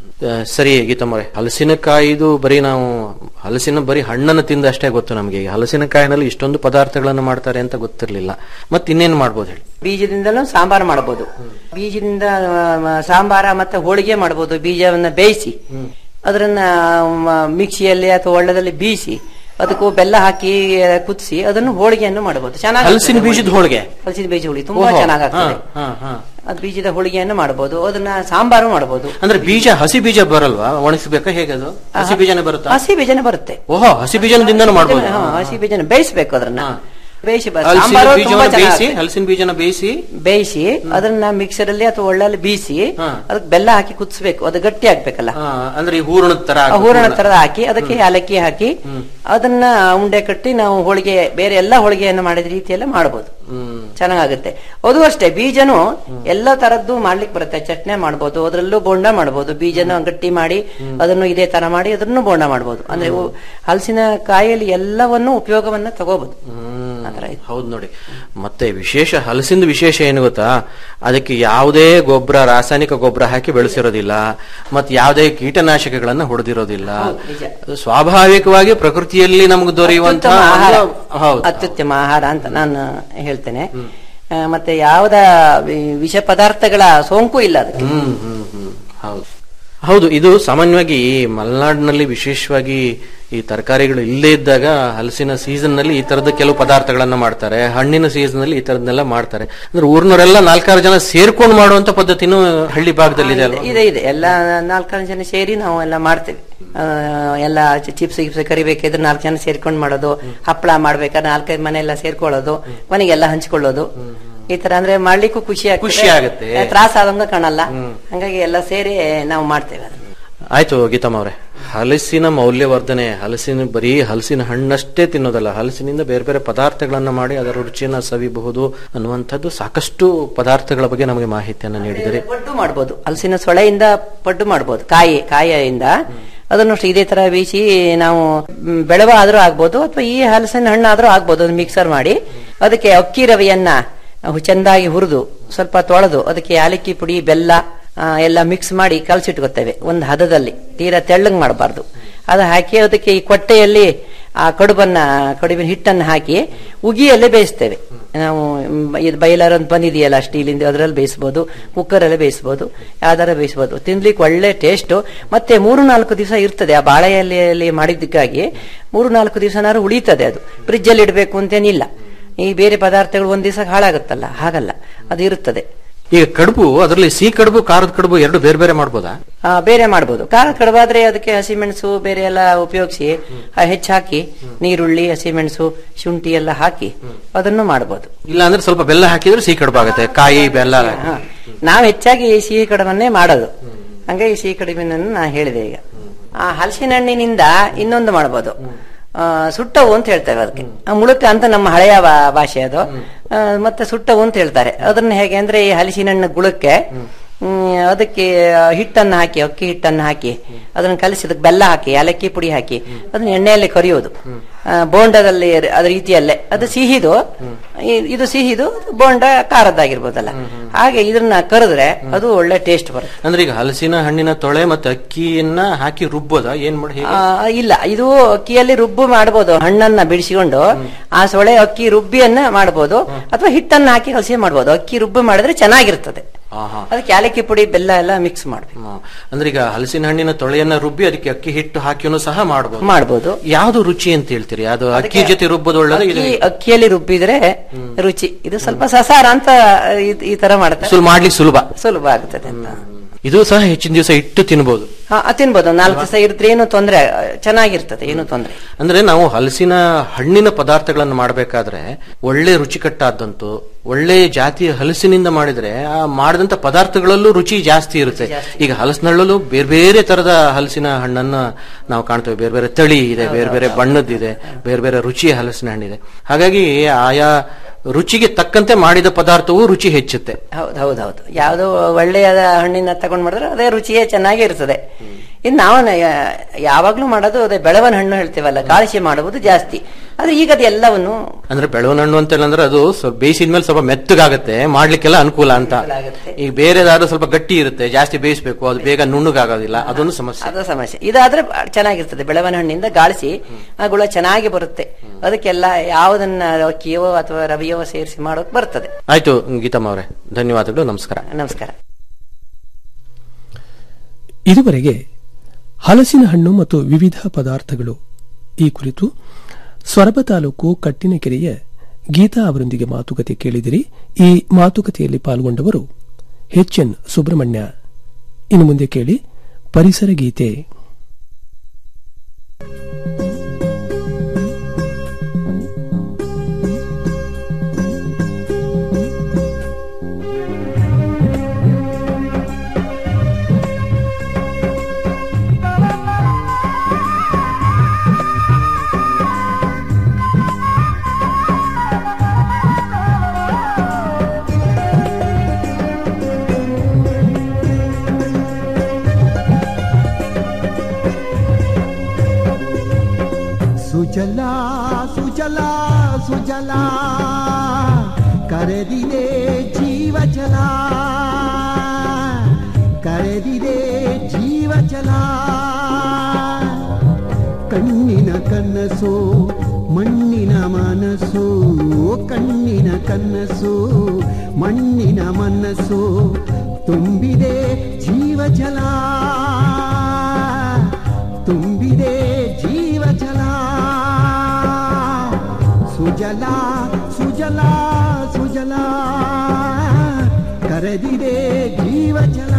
Speaker 12: ಸರಿ ಗೀತಮ್ಮರೆ ಹಲಸಿನಕಾಯಿದು ಬರೀ ನಾವು ಹಲಸಿನ ಬರೀ ಹಣ್ಣನ್ನು ತಿಂದ ಅಷ್ಟೇ ಗೊತ್ತು ನಮಗೆ ಈಗ ಹಲಸಿನಕಾಯಿನಲ್ಲಿ ಇಷ್ಟೊಂದು ಪದಾರ್ಥಗಳನ್ನು ಮಾಡ್ತಾರೆ ಅಂತ ಗೊತ್ತಿರ್ಲಿಲ್ಲ ಮತ್ತೆ ಇನ್ನೇನು ಮಾಡ್ಬೋದು ಹೇಳಿ
Speaker 13: ಬೀಜದಿಂದಲೂ ಸಾಂಬಾರ್ ಮಾಡಬಹುದು ಬೀಜದಿಂದ ಆ, ಸಾಂಬಾರ ಮತ್ತೆ ಹೋಳಿಗೆ ಮಾಡಬಹುದು ಬೀಜವನ್ನ ಬೇಯಿಸಿ ಅದನ್ನ ಮ, ಮಿಕ್ಸಿಯಲ್ಲಿ ಅಥವಾ ಒಳ್ಳದಲ್ಲಿ ಬೀಸಿ ಅದಕ್ಕೂ ಬೆಲ್ಲ ಹಾಕಿ ಕುದಿಸಿ ಅದನ್ನು ಹೋಳಿಗೆಯನ್ನು ಮಾಡಬಹುದು ಚೆನ್ನಾಗಿ
Speaker 12: ಹಲಸಿನ ಬೀಜದ ಹೋಳಿಗೆ
Speaker 13: ಹಲಸಿನ ಬೀಜ ಹೋಳಿಗೆ ತುಂಬಾ
Speaker 12: ಓಹೋ.
Speaker 13: ಚೆನ್ನಾಗಾಗ್ತದೆ
Speaker 12: ಹಾ, ಹಾ, ಹಾ.
Speaker 13: ಅದು ಬೀಜದ ಹೋಳಿಗೆಯನ್ನು ಮಾಡಬಹುದು ಅದನ್ನ ಸಾಂಬಾರು ಮಾಡಬಹುದು
Speaker 12: ಅಂದ್ರೆ ಬೀಜ ಹಸಿ ಬೀಜ ಬರಲ್ವಾ ಒಣಗಿಸ್ಬೇಕಾ ಹೇಗೆ ಅದು ಹಸಿ ಬೀಜನೇ ಬರುತ್ತಾ
Speaker 13: ಹಸಿ ಬೀಜನೇ ಬರುತ್ತೆ
Speaker 12: ಓಹೋ ಹಸಿ ಬೀಜದಿಂದನೂ ಮಾಡ್ಬೋದು
Speaker 13: ಹಾ, ಹಸಿ ಬೀಜನ ಬೇಯಿಸ್ಬೇಕು ಅದನ್ನ ಬೇಯಿಸಿ ಬ-
Speaker 12: ಹಲಸಿನ
Speaker 13: ಸಾಂಬಾರು ತುಂಬಾ
Speaker 12: ಬೀಜವನ್ನು ಬೇಯಿಸಿ
Speaker 13: ಚೆನ್ನಾಗಾಗುತ್ತೆ.
Speaker 12: ಹಲಸಿನ ಬೀಜನ ಬೇಯಿಸಿ
Speaker 13: ಬೇಯಿಸಿ ಅದನ್ನ ಮಿಕ್ಸರ್ ಅಲ್ಲಿ ಅಥವಾ ಒಳ್ಳಲ್ಲಿ ಬೀಸಿ ಅದಕ್ಕೆ ಬೆಲ್ಲ ಹಾಕಿ ಕುದಿಸ್ಬೇಕು ಅದು ಗಟ್ಟಿ ಆಗ್ಬೇಕಲ್ಲ
Speaker 12: ಹಾ, ಅಂದ್ರೆ ಈ ಹೂರಣದ ತರ
Speaker 13: ಆ
Speaker 12: ಆಗ್ಬೇಕು.
Speaker 13: ಹೂರಣ ತರದ ಹಾಕಿ ಅದಕ್ಕೆ ಏಲಕ್ಕಿ ಹಾಕಿ ಅದನ್ನ ಉಂಡೆ ಕಟ್ಟಿ ನಾವು ಹೋಳಿಗೆ ಬೇರೆ ಎಲ್ಲಾ ಹೋಳಿಗೆಯನ್ನು ಮಾಡಿದ ರೀತಿಯಲ್ಲ ಮಾಡಬಹುದು ಚೆನ್ನಾಗುತ್ತೆ ಅದು ಅಷ್ಟೇ ಬೀಜನು ಎಲ್ಲ ತರದ್ದು ಮಾಡ್ಲಿಕ್ಕೆ ಬರುತ್ತೆ ಚಟ್ನಿ ಮಾಡ್ಬೋದು ಅದ್ರಲ್ಲೂ ಬೋಂಡ ಮಾಡ್ಬೋದು ಬೀಜನ ಗಟ್ಟಿ ಮಾಡಿ ಅದನ್ನು ಇದೇ ತರ ಮಾಡಿ ಅದನ್ನು ಬೋಂಡ ಮಾಡ್ಬೋದು ಅಂದ್ರೆ ಇವು ಹಲಸಿನ ಕಾಯಿಯಲ್ಲಿ ಎಲ್ಲವನ್ನು ಉಪಯೋಗವನ್ನ ತಗೋಬಹುದು
Speaker 12: ಹೌದು ನೋಡಿ ಮತ್ತೆ ವಿಶೇಷ ಹಲಸಿಂದ ವಿಶೇಷ ಏನು ಗೊತ್ತಾ ಅದಕ್ಕೆ ಯಾವುದೇ ಗೊಬ್ಬರ ರಾಸಾಯನಿಕ ಗೊಬ್ಬರ ಹಾಕಿ ಬೆಳೆಸಿರೋದಿಲ್ಲ ಮತ್ತೆ ಯಾವುದೇ ಕೀಟನಾಶಕಗಳನ್ನ ಹೊಡೆದಿರೋದಿಲ್ಲ ಅದು ಸ್ವಾಭಾವಿಕವಾಗಿ ಪ್ರಕೃತಿಯಲ್ಲಿ ನಮ್ಗೆ ದೊರೆಯುವಂತಹ
Speaker 13: ಅತ್ಯುತ್ತಮ ಆಹಾರ.
Speaker 12: ಒಂದು- ಹೌದು
Speaker 13: ಅತ್ಯುತ್ತಮ ಆಹಾರ ಅಂತ ನಾನು ಹೇಳ್ತೇನೆ ಆ, ಮತ್ತೆ ಯಾವುದ ವಿ- ವಿಷ ಪದಾರ್ಥಗಳ ಸೋಂಕು ಇಲ್ಲ ಅದಕ್ಕೆ
Speaker 12: ಹ್ಮ್ ಹ್ಮ್ ಹ್ಮ್ ಹೌದು ಹೌದು ಇದು ಸಾಮಾನ್ಯವಾಗಿ ಈ ಮಲೆನಾಡಿನಲ್ಲಿ ವಿಶೇಷವಾಗಿ ಈ ತರಕಾರಿಗಳು ಇಲ್ಲೇ ಇದ್ದಾಗ ಹಲಸಿನ ಸೀಸನ್ ನಲ್ಲಿ ಈ ತರದ ಕೆಲವು ಪದಾರ್ಥಗಳನ್ನ ಮಾಡ್ತಾರೆ ಹಣ್ಣಿನ ಸೀಸನ್ ನಲ್ಲಿ ಈ ತರದನ್ನೆಲ್ಲ ಮಾಡ್ತಾರೆ ಅಂದ್ರೆ ಊರ್ನವರೆಲ್ಲ ನಾಲ್ಕಾರು ಜನ ಸೇರ್ಕೊಂಡು ಮಾಡುವಂತ ಪದ್ಧತಿನೂ ಹಳ್ಳಿ ಭಾಗದಲ್ಲಿ ಇದೆ ಅಲ್ವಾ
Speaker 13: ಇದೆ ಇದೆ ಎಲ್ಲ ನಾಲ್ಕಾರು ಜನ ಸೇರಿ ನಾವು ಎಲ್ಲ ಮಾಡ್ತೇವೆ ಆ, ಎಲ್ಲ ಚಿಪ್ಸ್ ಗಿಪ್ಸ್ ಕರಿಬೇಕಿದ್ರೆ ನಾಲ್ಕು ಜನ ಸೇರ್ಕೊಂಡು ಮಾಡೋದು ಹಪ್ಪಳ ಮಾಡ್ಬೇಕಾದ್ರೆ ನಾಲ್ಕೈದು ಮನೆ ಎಲ್ಲ ಸೇರ್ಕೊಳ್ಳೋದು ಮನೆಗೆಲ್ಲ ಹಂಚ್ಕೊಳ್ಳೋದು ಈ ತರ ಅಂದ್ರೆ ಮಾಡ್ಲಿಕ್ಕೂ ಖುಷಿ
Speaker 12: ಖುಷಿ ಆಗುತ್ತೆ.
Speaker 13: ತ್ರಾಸ ಆದಂಗ ಕಾಣಲ್ಲ ಹಂಗಾಗಿ ಎಲ್ಲ ಸೇರಿ ನಾವು ಮಾಡ್ತೇವೆ ಅದನ್ನ
Speaker 12: ಆಯ್ತು ಗೀತಮ್ಮ ಅವರೇ ಹಲಸಿನ ಮೌಲ್ಯವರ್ಧನೆ ಹಲಸಿನ ಬರೀ ಹಲಸಿನ ಹಣ್ಣಷ್ಟೇ ತಿನ್ನೋದಲ್ಲ ಹಲಸಿನಿಂದ ಬೇರೆ ಬೇರೆ ಪದಾರ್ಥಗಳನ್ನ ಮಾಡಿ ಅದರ ರುಚಿಯನ್ನ ಸವಿಬಹುದು ಅನ್ನುವಂಥದ್ದು ಸಾಕಷ್ಟು ಪದಾರ್ಥಗಳ ಬಗ್ಗೆ ನಮಗೆ ಮಾಹಿತಿಯನ್ನ ನೀಡಿದರೆ
Speaker 13: ಪಡ್ಡು ಮಾಡ್ಬೋದು ಹಲಸಿನ ಸೊಳೆಯಿಂದ ಪಡ್ಡು ಮಾಡ್ಬೋದು ಕಾಯಿ ಕಾಯಿಯಿಂದ ಅದನ್ನು ಅಷ್ಟೇ ಇದೇ ತರ ಬೀಸಿ ನಾವು ಮ್, ಬೆಳವ ಆದ್ರೂ ಆಗ್ಬೋದು ಅಥವಾ ಈ ಹಲಸಿನ ಹಣ್ಣು ಆದ್ರೂ ಆಗ್ಬೋದು ಅದನ್ನ ಮಿಕ್ಸರ್ ಮಾಡಿ ಅದಕ್ಕೆ ಅಕ್ಕಿ ರವೆಯನ್ನ ನಾವು ಚೆಂದಾಗಿ ಹುರಿದು ಸ್ವಲ್ಪ ತೊಳೆದು ಅದಕ್ಕೆ ಯಾಲಕ್ಕಿ ಪುಡಿ ಬೆಲ್ಲ ಆ, ಎಲ್ಲ ಮಿಕ್ಸ್ ಮಾಡಿ ಕಲಸಿಟ್ಕೊತೇವೆ ಒಂದು ಹದದಲ್ಲಿ ತೀರಾ ತೆಳ್ಳಗ್ ಮಾಡಬಾರ್ದು ಅದು ಹಾಕಿ ಅದಕ್ಕೆ ಈ ಕೊಟ್ಟೆಯಲ್ಲಿ ಆ ಕಡುಬನ್ನ ಕಡುಬಿನ ಹಿಟ್ಟನ್ನು ಹಾಕಿ ಉಗಿಯಲ್ಲೇ ಬೇಯಿಸ್ತೇವೆ ನಾವು ಮ್, ಇದು ಬೈಲರ್ ಅಂತ ಬಂದಿದೆಯಲ್ಲ ಸ್ಟೀಲಿಂದ ಅದರಲ್ಲಿ ಬೇಯಿಸ್ಬೋದು ಕುಕ್ಕರಲ್ಲೇ ಬೇಯಿಸ್ಬೋದು ಯಾವ್ದಾರ ಬೇಯಿಸ್ಬೋದು ತಿನ್ಲಿಕ್ಕೆ ಒಳ್ಳೆ ಟೇಸ್ಟ್ ಮತ್ತೆ ಮೂರು ನಾಲ್ಕು ದಿವಸ ಇರ್ತದೆ ಆ ಬಾಳೆ ಎಲೆಯಲ್ಲಿ ಮಾಡಿದ್ದಕ್ಕಾಗಿ ಮೂರು ನಾಲ್ಕು ದಿವಸನಾರು ಉಳಿತದೆ ಅದು ಫ್ರಿಜ್ ಅಲ್ಲಿ ಇಡಬೇಕು ಅಂತೇನಿಲ್ಲ ಈ ಬೇರೆ ಪದಾರ್ಥಗಳು ಒಂದ್ ದಿವಸ ಹಾಳಾಗುತ್ತಲ್ಲ ಹಾಗಲ್ಲ ಅದು ಇರುತ್ತದೆ
Speaker 12: ಈಗ ಕಡುಬು ಅದರಲ್ಲಿ ಸಿಹಿ ಕಡುಬು ಖಾರದ ಕಡುಬು ಎರಡು ಬೇರೆ ಬೇರೆ ಮಾಡ್ಬೋದಾ
Speaker 13: ಆ, ಬೇರೆ ಮಾಡ್ಬೋದು ಖಾರ ಕಡುಬಾದ್ರೆ ಅದಕ್ಕೆ ಹಸಿಮೆಣಸು ಬೇರೆ ಎಲ್ಲ ಉಪಯೋಗಿಸಿ ಹೆಚ್ಚು ಹಾಕಿ ನೀರುಳ್ಳಿ ಹಸಿಮೆಣಸು ಶುಂಠಿ ಎಲ್ಲ ಹಾಕಿ ಅದನ್ನು ಮಾಡ್ಬೋದು
Speaker 12: ಇಲ್ಲ ಅಂದ್ರೆ ಸ್ವಲ್ಪ ಬೆಲ್ಲ ಹಾಕಿದ್ರೆ ಸಿಹಿ ಕಡುಬು ಆಗುತ್ತೆ ಕಾಯಿ ಬೆಲ್ಲ
Speaker 13: ಹಾ. ನಾವು ಹೆಚ್ಚಾಗಿ ಈ ಸಿಹಿ ಕಡುಬನ್ನೇ ಮಾಡೋದು ಹಂಗಾಗಿ ಸಿಹಿ ಕಡುಬಿನನ್ನು ನಾ ಹೇಳಿದೆ ಈಗ ಆ ಹಲಸಿನ ಹಣ್ಣಿನಿಂದ ಇನ್ನೊಂದು ಮಾಡ್ಬೋದು ಆ, ಸುಟ್ಟವು ಅಂತ ಹೇಳ್ತೇವೆ ಅದಕ್ಕೆ ಆ, ಮುಳುತೆ ಅಂತ ನಮ್ಮ ಹಳೆಯ ಭಾ- ಭಾಷೆ ಅದು ಆ, ಮತ್ತೆ ಸುಟ್ಟವು ಅಂತ ಹೇಳ್ತಾರೆ ಅದನ್ನ ಹೇಗೆ ಅಂದ್ರೆ ಈ ಹಲಸಿನ ಹಣ್ಣು ಗುಳಕ್ಕೆ ಹ್ಮ್, ಅದಕ್ಕೆ ಹಿಟ್ಟನ್ನು ಹಾಕಿ ಅಕ್ಕಿ ಹಿಟ್ಟನ್ನು ಹಾಕಿ ಅದನ್ನ ಕಲಸಿ ಅದಕ್ಕೆ ಬೆಲ್ಲ ಹಾಕಿ ಏಲಕ್ಕಿ ಪುಡಿ ಹಾಕಿ ಅದನ್ನ ಎಣ್ಣೆಯಲ್ಲಿ ಕರಿಯೋದು ಆ, ಬೋಂಡದಲ್ಲಿ ಅದ ರೀತಿಯಲ್ಲೇ ಅದು ಸಿಹಿದು ಇ- ಇದು ಸಿಹಿದು ಬೋಂಡ ಖಾರದ್ದಾಗಿರ್ಬೋದಲ್ಲ ಹಾಗೆ ಇದನ್ನ ಕರೆದ್ರೆ ಅದು ಒಳ್ಳೆ ಟೇಸ್ಟ್ ಬರುತ್ತೆ
Speaker 12: ಅಂದ್ರೆ ಈಗ ಹಲಸಿನ ಹಣ್ಣಿನ ತೊಳೆ ಮತ್ತೆ ಅಕ್ಕಿಯನ್ನ ಹಾಕಿ ರುಬ್ಬೋದಾ ಏನ್ ಮಾಡಿ ಹೇಗೆ
Speaker 13: ಆ, ಇಲ್ಲ ಇದು ಅಕ್ಕಿಯಲ್ಲಿ ರುಬ್ಬು ಮಾಡಬಹುದು ಹಣ್ಣನ್ನ ಬಿಡಿಸಿಕೊಂಡು ಆ ಸೊಳೆ ಅಕ್ಕಿ ರುಬ್ಬಿಯನ್ನ ಮಾಡಬಹುದು ಅಥವಾ ಹಿಟ್ಟನ್ನ ಹಾಕಿ ಹಸಿ ಮಾಡಬಹುದು ಅಕ್ಕಿ ರುಬ್ಬು ಮಾಡಿದ್ರೆ ಚೆನ್ನಾಗಿರ್ತದೆ
Speaker 12: ಆಹಾ.
Speaker 13: ಅದಕ್ಕೆ ಏಲಕ್ಕಿ ಪುಡಿ ಬೆಲ್ಲ ಎಲ್ಲ ಮಿಕ್ಸ್ ಮಾಡ್ಬೇಕು
Speaker 12: ಹ್ಮ್. ಅಂದ್ರೆ ಈಗ ಹಲಸಿನ ಹಣ್ಣಿನ ತೊಳೆಯನ್ನ ರುಬ್ಬಿ ಅದಕ್ಕೆ ಅಕ್ಕಿ ಹಿಟ್ಟು ಹಾಕಿನೂ ಸಹ ಮಾಡಬಹುದು
Speaker 13: ಮಾಡ್ಬೋದು
Speaker 12: ಯಾವ್ದು ರುಚಿ ಅಂತ ಹೇಳ್ತೀರಿ ಅದು ಅಕ್ಕಿ ಜೊತೆ ರುಬ್ಬೋದು ಒಳ್ಳೇದು ಇದು
Speaker 13: ಅಕ್ಕಿ ಅಕ್ಕಿಯಲ್ಲಿ ರುಬ್ಬಿದ್ರೆ ರುಚಿ ಇದು ಸ್ವಲ್ಪ ಸಸಾರ ಅಂತ ಈ- ಈ ತರ ಮಾಡ್ತಾರೆ
Speaker 12: ಸುಲ್ ಮಾಡ್ಲಿಕ್ಕೆ ಸುಲಭ
Speaker 13: ಸುಲಭ ಆಗ್ತದೆ ಅಂತ
Speaker 12: ಇದು ಸಹ ಹೆಚ್ಚಿನ ದಿವಸ ಇಟ್ಟು ತಿನ್ಬಹುದು
Speaker 13: ಹಾ ಅದ್ ತಿನ್ಬೋದು ನಾಲ್ಕು ದಿವಸ ಇರಿದ್ರೆ ಏನು ತೊಂದ್ರೆ ಚೆನ್ನಾಗಿರ್ತದೆ ಏನು ತೊಂದ್ರೆ
Speaker 12: ಅಂದ್ರೆ ನಾವು ಹಲಸಿನ ಹಣ್ಣಿನ ಪದಾರ್ಥಗಳನ್ನು ಮಾಡಬೇಕಾದ್ರೆ ಒಳ್ಳೆ ರುಚಿಕಟ್ಟಾದಂತು ಒಳ್ಳೆ ಜಾತಿಯ ಹಲಸಿನಿಂದ ಮಾಡಿದ್ರೆ ಆ ಮಾಡಿದಂತ ಪದಾರ್ಥಗಳಲ್ಲೂ ರುಚಿ ಜಾಸ್ತಿ ಇರುತ್ತೆ ಈಗ ಹಲಸಿನಲ್ಲೂ ಬೇರೆ ಬೇರೆ ತರದ ಹಲಸಿನ ಹಣ್ಣನ್ನ ನಾವು ಕಾಣ್ತೇವೆ ಬೇರೆ ಬೇರೆ ತಳಿ ಇದೆ ಬೇರೆ ಬೇರೆ ಬಣ್ಣದ್ದಿದೆ ಬೇರೆ ಬೇರೆ ರುಚಿಯ ಹಲಸಿನ ಹಣ್ಣಿದೆ ಹಾಗಾಗಿ ಆಯಾ ರುಚಿಗೆ ತಕ್ಕಂತೆ ಮಾಡಿದ ಪದಾರ್ಥವು ರುಚಿ ಹೆಚ್ಚುತ್ತೆ
Speaker 13: ಹೌದು ಹೌದು ಹೌದು ಯಾವ್ದು ಒಳ್ಳೆಯದ ಹಣ್ಣಿನ ತಗೊಂಡ್ ಮಾಡಿದ್ರೆ ಅದೇ ರುಚಿಯೇ ಚೆನ್ನಾಗೇ ಇರ್ತದೆ ಇನ್ನು ನಾವು ನ- ಯಾವಾಗ್ಲೂ ಮಾಡೋದು ಅದೇ ಬೆಳವನ ಹಣ್ಣು ಹೇಳ್ತೇವಲ್ಲ ಕಾಳಿಸಿ ಮಾಡುವುದು ಜಾಸ್ತಿ ಆದ್ರೆ ಈಗ ಅದು ಎಲ್ಲವನ್ನು
Speaker 12: ಅಂದ್ರೆ ಬೆಳವನ ಹಣ್ಣು ಅಂತ ಹೇಳಂದ್ರೆ ಅದು ಸ್ವಲ್ಪ ಬೇಯಿಸಿದ್ಮೇಲೆ ಸ್ವಲ್ಪ ಮೆತ್ತಗಾಗತ್ತೆ ಮಾಡ್ಲಿಕ್ಕೆಲ್ಲ ಅನುಕೂಲ ಅಂತ ಈಗ ಬೇರೆದಾದ್ರೂ ಸ್ವಲ್ಪ ಗಟ್ಟಿ ಇರುತ್ತೆ ಜಾಸ್ತಿ ಬೇಯಿಸ್ಬೇಕು ಅದು ಬೇಗ ನುಣ್ಣಗಾಗೋದಿಲ್ಲ ಅದೊಂದು ಸಮಸ್ಯೆ
Speaker 13: ಅದು ಸಮಸ್ಯೆ ಇದಾದ್ರೆ ಬ- ಚೆನ್ನಾಗಿರ್ತದೆ ಬೆಳವನ ಹಣ್ಣಿಂದ ಗಾಳಿಸಿ ಆ ಗುಳ ಚೆನ್ನಾಗಿ ಬರುತ್ತೆ ಅದಕ್ಕೆಲ್ಲ ಯಾವುದನ್ನ ಅಕ್ಕಿಯೋ ಅಥವಾ ರವಿಯೋ ಸೇರಿಸಿ ಮಾಡೋಕ್ ಬರ್ತದೆ
Speaker 12: ಆಯ್ತು ಗೀತಮ್ಮ ಅವರೇ ಧನ್ಯವಾದಗಳು ನಮಸ್ಕಾರ
Speaker 13: ನಮಸ್ಕಾರ
Speaker 1: ಇದುವರೆಗೆ ಹಲಸಿನ ಹಣ್ಣು ಮತ್ತು ವಿವಿಧ ಪದಾರ್ಥಗಳು ಈ ಕುರಿತು ಸೊರಬ ತಾಲೂಕು ಕಟ್ಟಿನಕೆರೆಯ ಗೀತಾ ಅವರೊಂದಿಗೆ ಮಾತುಕತೆ ಕೇಳಿದಿರಿ ಈ ಮಾತುಕತೆಯಲ್ಲಿ ಪಾಲ್ಗೊಂಡವರು ಎಚ್ ಎನ್ ಸುಬ್ರಹ್ಮಣ್ಯ ಇನ್ನು ಮುಂದೆ ಕೇಳಿ ಪರಿಸರ ಗೀತೆ
Speaker 15: ಸುಜಲಾ ಸುಜಲಾ ಸುಜಲಾ ಕರೆದಿದೆ ಜೀವಜಲ ಕರೆದಿದೆ ಜೀವಜಲ ಕಣ್ಣಿನ ಕನಸು ಮಣ್ಣಿನ ಮನಸ್ಸು ಕಣ್ಣಿನ ಕನಸು ಮಣ್ಣಿನ ಮನಸ್ಸು ತುಂಬಿದೆ ಜೀವ ಜಲ ತುಂಬಿದೆ ಜೀವ ಜಲ ಸುಜಲ ಸುಜಲ ಸುಜಲ ಕರೆದಿದೆ ಜೀವ ಜಲ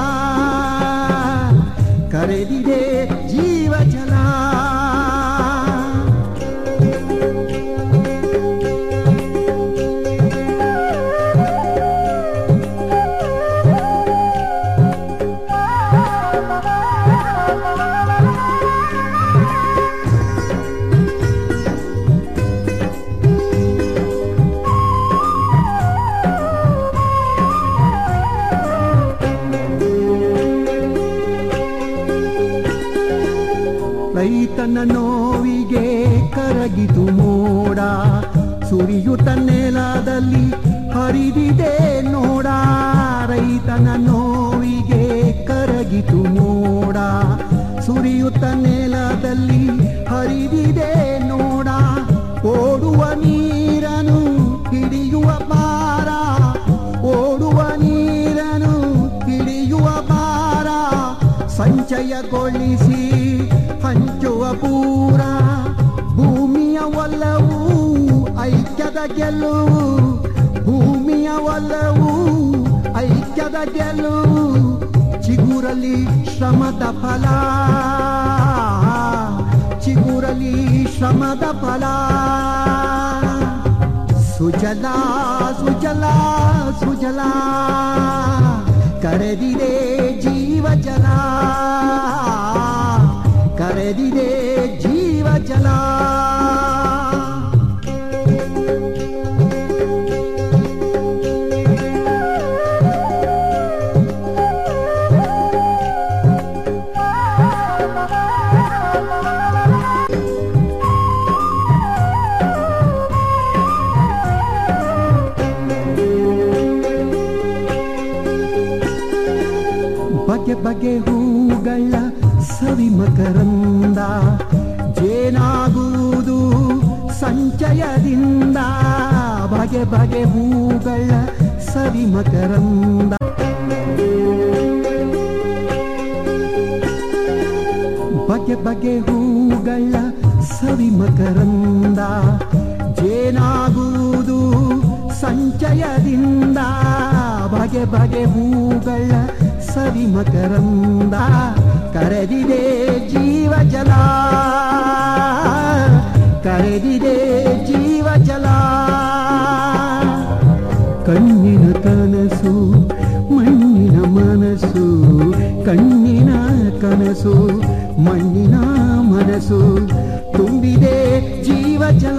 Speaker 15: ಕರೆದಿದೆ ಜೀವ ಜಲ ರೈತನ ನೋವಿಗೆ ಕರಗಿತು ಮೋಡ ಸುರಿಯುತ್ತ ನೆಲದಲ್ಲಿ ಹರಿದಿದೆ ನೋಡ ರೈತನ ನೋವಿಗೆ ಕರಗಿತು ಮೋಡ ಸುರಿಯುತ್ತ ನೆಲದಲ್ಲಿ ಹರಿದಿದೆ ನೋಡ ಓಡುವ ನೀರನು ಹಿಡಿಯುವ ಪಾರ ಓಡುವ ನೀರನು ಹಿಡಿಯುವ ಪಾರ ಸಂಚಯಗೊಳಿಸಿ ಹಂಚುವ ಪೂರ ಭೂಮಿಯ ಒಲವು ಐಕ್ಯದ ಗೆಲುವು ಭೂಮಿಯ ಒಲವು ಐಕ್ಯದ ಗೆಲುವು ಚಿಗುರಲಿ ಶ್ರಮದ ಫಲ ಚಿಗುರಲಿ ಶ್ರಮದ ಫಲ ಸುಜಲ ಸುಜಲ ಸುಜಲ ಕರೆದಿದೆ ಜೀವ ಜಲ ಕರೆದಿದೆ ಜೀವ ಜಲ ಬಗೆ ಬಗೆ ಹೂಗಳ ಸವಿ ಮಕರಂದ ಜೇನಾಗುವುದು ಸಂಚಯದಿಂದ ಬಗೆ ಬಗೆ ಹೂಗಳ ಸವಿ ಮಕರಂದ ಬಗೆ ಬಗೆ ಹೂಗಳ ಸವಿ ಮಕರಂದ ಜೇನಾಗುವುದು ಸಂಚಯದಿಂದ ಬಗೆ ಬಗೆ ಹೂಗಳ ಸವಿ ಮಕರಂದ ಕರೆದಿದೆ ಜೀವ ಜಲ ಕರೆದಿದೆ ಜೀವ ಜಲ ಕಣ್ಣಿನ ಕನಸು ಮಣ್ಣಿನ ಮನಸ್ಸು ಕಣ್ಣಿನ ಕನಸು ಮಣ್ಣಿನ ಮನಸ್ಸು ತುಂಬಿದೆ ಜೀವ ಜಲ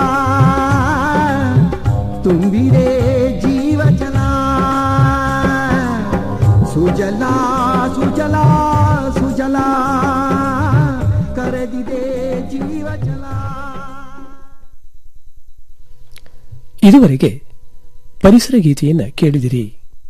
Speaker 15: ತುಂಬಿದೆ ಜೀವ ಜಲ ಸುಜಲ ಸುಜಲ ಸುಜಲ ಕರೆದಿದೆ ಜೀವ ಜಲ
Speaker 1: ಇದುವರೆಗೆ ಪರಿಸರ ಗೀತೆಯನ್ನ ಕೇಳಿದಿರಿ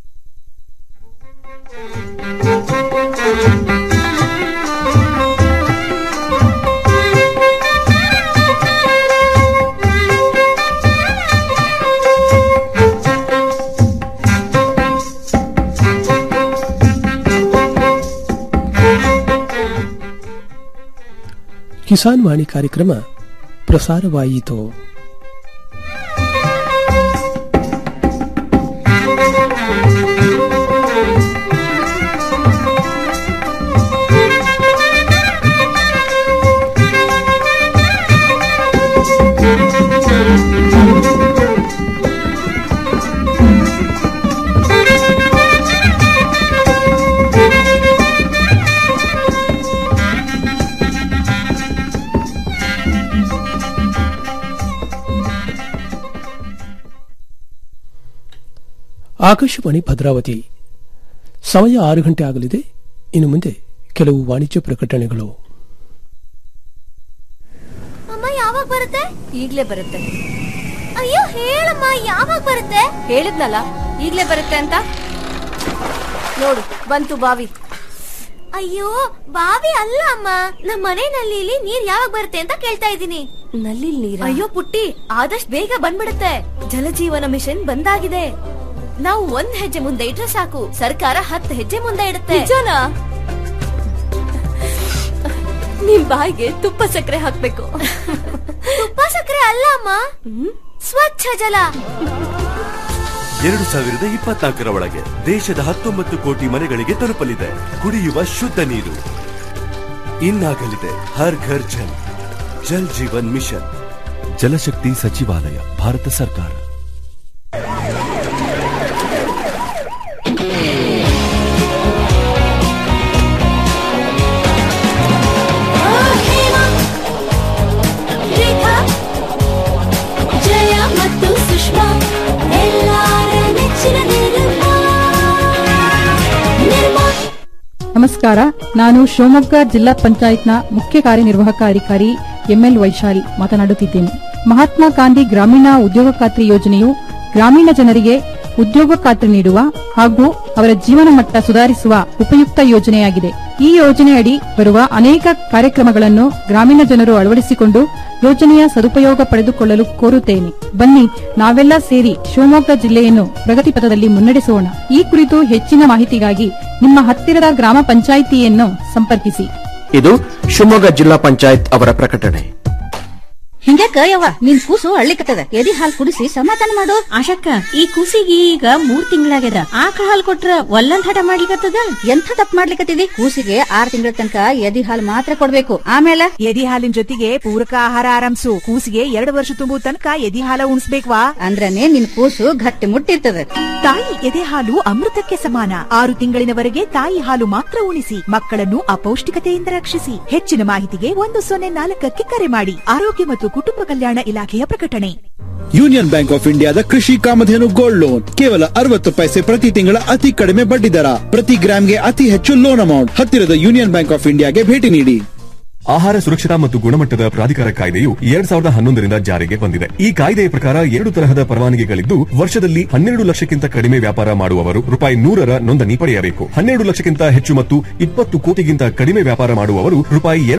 Speaker 1: ಕಿಸಾನ್ ವಾಣಿ ಕಾರ್ಯಕ್ರಮ ಪ್ರಸಾರವಾಯಿತು ಆಕಾಶವಾಣಿ ಭದ್ರಾವತಿ ಸಮಯ ಆರು ಗಂಟೆ ಆಗಲಿದೆ ಇನ್ನು ಮುಂದೆ ಕೆಲವು ವಾಣಿಜ್ಯ ಪ್ರಕಟಣೆಗಳು
Speaker 16: ಅಮ್ಮ ಯಾವಾಗ ಬರುತ್ತೆ ಈಗ್ಲೇ ಬರುತ್ತೆ ಅಯ್ಯೋ ಹೇಳಮ್ಮ ಯಾವಾಗ ಬರುತ್ತೆ ಹೇಳಿದ್ನಲ್ಲ ಈಗ್ಲೇ ಬರುತ್ತೆ ಅಂತ ನೋಡು ಬಂತು ಬಾವಿ ಅಯ್ಯೋ ಬಾವಿ ಅಲ್ಲ ಅಮ್ಮ ನಮ್ಮ ಮನೆ ನಲ್ಲಿಲಿ ನೀರ್ ಯಾವಾಗ ಬರುತ್ತೆ ಅಂತ ಕೇಳ್ತಾ ಇದ್ದೀನಿ ನಲ್ಲಿ ನೀರ್ ಅಯ್ಯೋ ಪುಟ್ಟಿ ಆದಷ್ಟು ಬೇಗ ಬಂದ್ಬಿಡುತ್ತೆ ಜಲಜೀವನ ಮಿಷನ್ ಬಂದಾಗಿದೆ ನಾವು ಒಂದ್ ಹೆಜ್ಜೆ ಮುಂದೆ ಇಟ್ರೆ ಸಾಕು ಸರ್ಕಾರ ಹತ್ತು ಹೆಜ್ಜೆ ಮುಂದೆ ಇಡುತ್ತೆ ನಿಜನಾ ನಿಮ್ ಬಾಯಿಗೆ ತುಪ್ಪ ಸಕ್ಕರೆ ಹಾಕ್ಬೇಕು ತುಪ್ಪ ಸಕ್ಕರೆ ಅಲ್ಲ ಅಮ್ಮ ಸ್ವಚ್ಛ ಜಲ
Speaker 17: ಎರಡು ಸಾವಿರದ ಇಪ್ಪತ್ನಾಲ್ಕರ ಒಳಗೆ ದೇಶದ ಹತ್ತೊಂಬತ್ತು ಕೋಟಿ ಮನೆಗಳಿಗೆ ತಲುಪಲಿದೆ ಕುಡಿಯುವ ಶುದ್ಧ ನೀರು ಇನ್ನಾಗಲಿದೆ ಹರ್ ಘರ್ ಜಲ್ ಜಲ್ ಜೀವನ್ ಮಿಷನ್ ಜಲಶಕ್ತಿ ಸಚಿವಾಲಯ ಭಾರತ ಸರ್ಕಾರ
Speaker 16: ರೇಖಾ ಜಯ ಮತ್ತು ಸುಷ್ಮಾ ಎಲ್ಲಾರ ನೆಚ್ಚಿನ ನಿರ್ಮಾ ನಿರ್ಮಾ
Speaker 18: ನಮಸ್ಕಾರ ನಾನು ಶಿವಮೊಗ್ಗ ಜಿಲ್ಲಾ ಪಂಚಾಯತ್ನ ಮುಖ್ಯ ಕಾರ್ಯನಿರ್ವಾಹಕ ಅಧಿಕಾರಿ ಎಂಎಲ್ ವೈಶಾಲಿ ಮಾತನಾಡುತ್ತಿದ್ದೇನೆ ಮಹಾತ್ಮ ಗಾಂಧಿ ಗ್ರಾಮೀಣ ಉದ್ಯೋಗ ಖಾತ್ರಿ ಯೋಜನೆಯು ಗ್ರಾಮೀಣ ಜನರಿಗೆ ಉದ್ಯೋಗ ಖಾತ್ರಿ ನೀಡುವ ಹಾಗೂ ಅವರ ಜೀವನ ಮಟ್ಟ ಸುಧಾರಿಸುವ ಉಪಯುಕ್ತ ಯೋಜನೆಯಾಗಿದೆ ಈ ಯೋಜನೆಯಡಿ ಬರುವ ಅನೇಕ ಕಾರ್ಯಕ್ರಮಗಳನ್ನು ಗ್ರಾಮೀಣ ಜನರು ಅಳವಡಿಸಿಕೊಂಡು ಯೋಜನೆಯ ಸದುಪಯೋಗ ಪಡೆದುಕೊಳ್ಳಲು ಕೋರುತ್ತೇನೆ ಬನ್ನಿ ನಾವೆಲ್ಲ ಸೇರಿ ಶಿವಮೊಗ್ಗ ಜಿಲ್ಲೆಯನ್ನು ಪ್ರಗತಿ ಪಥದಲ್ಲಿ ಮುನ್ನಡೆಸೋಣ ಈ ಕುರಿತು ಹೆಚ್ಚಿನ ಮಾಹಿತಿಗಾಗಿ ನಿಮ್ಮ ಹತ್ತಿರದ ಗ್ರಾಮ ಪಂಚಾಯಿತಿಯನ್ನು ಸಂಪರ್ಕಿಸಿ
Speaker 12: ಇದು ಶಿವಮೊಗ್ಗ ಜಿಲ್ಲಾ ಪಂಚಾಯತ್ ಅವರ ಪ್ರಕಟಣೆ
Speaker 19: ಹಿಂಗ್ಯಾಕ ಯವ್ವ ನಿನ್ ಕೂಸು ಅಳ್ಳಿಕತ್ತದ ಎದಿ ಹಾಲ್ ಕುಡಿಸಿ ಸಮಾಧಾನ ಮಾಡು ಆಶಕ್ಕ ಈ ಕೂಸಿಗೆ ಈಗ ಮೂರ್ ತಿಂಗಳಾಗ್ಯದ ಆಕಳ ಹಾಲ್ ಕೊಟ್ರ ಒಲ್ಲಂದ್ ಹಠ ಮಾಡ್ಲಿಕತ್ತದ ಎಂಥ ತಪ್ಪು ಮಾಡ್ಲಿಕತ್ತಿದಿ ಕೂಸಿಗೆ ಆರ್ ತಿಂಗಳ ತನಕ ಎದಿ ಹಾಲ್ ಮಾತ್ರ ಕೊಡ್ಬೇಕು ಆಮೇಲೆ
Speaker 20: ಎದಿ ಹಾಲಿನ ಜೊತೆಗೆ ಪೂರಕ ಆಹಾರ ಆರಂಭಿಸು ಕೂಸಿಗೆ ಎರಡು ವರ್ಷ ತುಂಬುವ ತನಕ ಎದಿ ಹಾಲ ಉಣಿಸ್ಬೇಕ್ವಾ
Speaker 19: ಅಂದ್ರನೇ ನಿನ್ ಕೂಸು ಗಟ್ಟಿ ಮುಟ್ಟಿರ್ತದ
Speaker 20: ತಾಯಿ ಎದೆ ಹಾಲು ಅಮೃತಕ್ಕೆ ಸಮಾನ ಆರು ತಿಂಗಳಿನವರೆಗೆ ತಾಯಿ ಹಾಲು ಮಾತ್ರ ಉಣಿಸಿ ಮಕ್ಕಳನ್ನು ಅಪೌಷ್ಟಿಕತೆಯಿಂದ ರಕ್ಷಿಸಿ ಹೆಚ್ಚಿನ ಮಾಹಿತಿಗೆ ಒಂದು ಸೊನ್ನೆ ನಾಲ್ಕಕ್ಕೆ ಕರೆ ಮಾಡಿ ಆರೋಗ್ಯ ಮತ್ತು ಕುಟುಂಬ ಕಲ್ಯಾಣ ಇಲಾಖೆಯ ಪ್ರಕಟಣೆ
Speaker 9: ಯೂನಿಯನ್ ಬ್ಯಾಂಕ್ ಆಫ್ ಇಂಡಿಯಾದ ಕೃಷಿ ಕಾಮಧೇನು ಗೋಲ್ಡ್ ಲೋನ್ ಕೇವಲ ಅರವತ್ತು ಪೈಸೆ ಪ್ರತಿ ತಿಂಗಳ ಅತಿ ಕಡಿಮೆ ಬಡ್ಡಿ ದರ ಪ್ರತಿ ಗ್ರಾಮ್ಗೆ ಅತಿ ಹೆಚ್ಚು ಲೋನ್ ಅಮೌಂಟ್ ಹತ್ತಿರದ ಯೂನಿಯನ್ ಬ್ಯಾಂಕ್ ಆಫ್ ಇಂಡಿಯಾಗೆ ಭೇಟಿ ನೀಡಿ
Speaker 21: ಆಹಾರ ಸುರಕ್ಷತಾ ಮತ್ತು ಗುಣಮಟ್ಟದ ಪ್ರಾಧಿಕಾರ ಕಾಯ್ದೆಯು ಎರಡ್ ಸಾವಿರದ ಹನ್ನೊಂದರಿಂದ ಜಾರಿಗೆ ಬಂದಿದೆ ಈ ಕಾಯ್ದೆಯ ಪ್ರಕಾರ ಎರಡು ತರಹದ ಪರವಾನಗಿಗಳಿದ್ದು ವರ್ಷದಲ್ಲಿ ಹನ್ನೆರಡು ಲಕ್ಷಕ್ಕಿಂತ ಕಡಿಮೆ ವ್ಯಾಪಾರ ಮಾಡುವವರು ರೂಪಾಯಿ ನೂರರ ನೋಂದಣಿ ಪಡೆಯಬೇಕು ಹನ್ನೆರಡು ಲಕ್ಷಕ್ಕಿಂತ ಹೆಚ್ಚು ಮತ್ತು ಇಪ್ಪತ್ತು ಕೋಟಿಗಿಂತ ಕಡಿಮೆ ವ್ಯಾಪಾರ ಮಾಡುವವರು ರೂಪಾಯಿ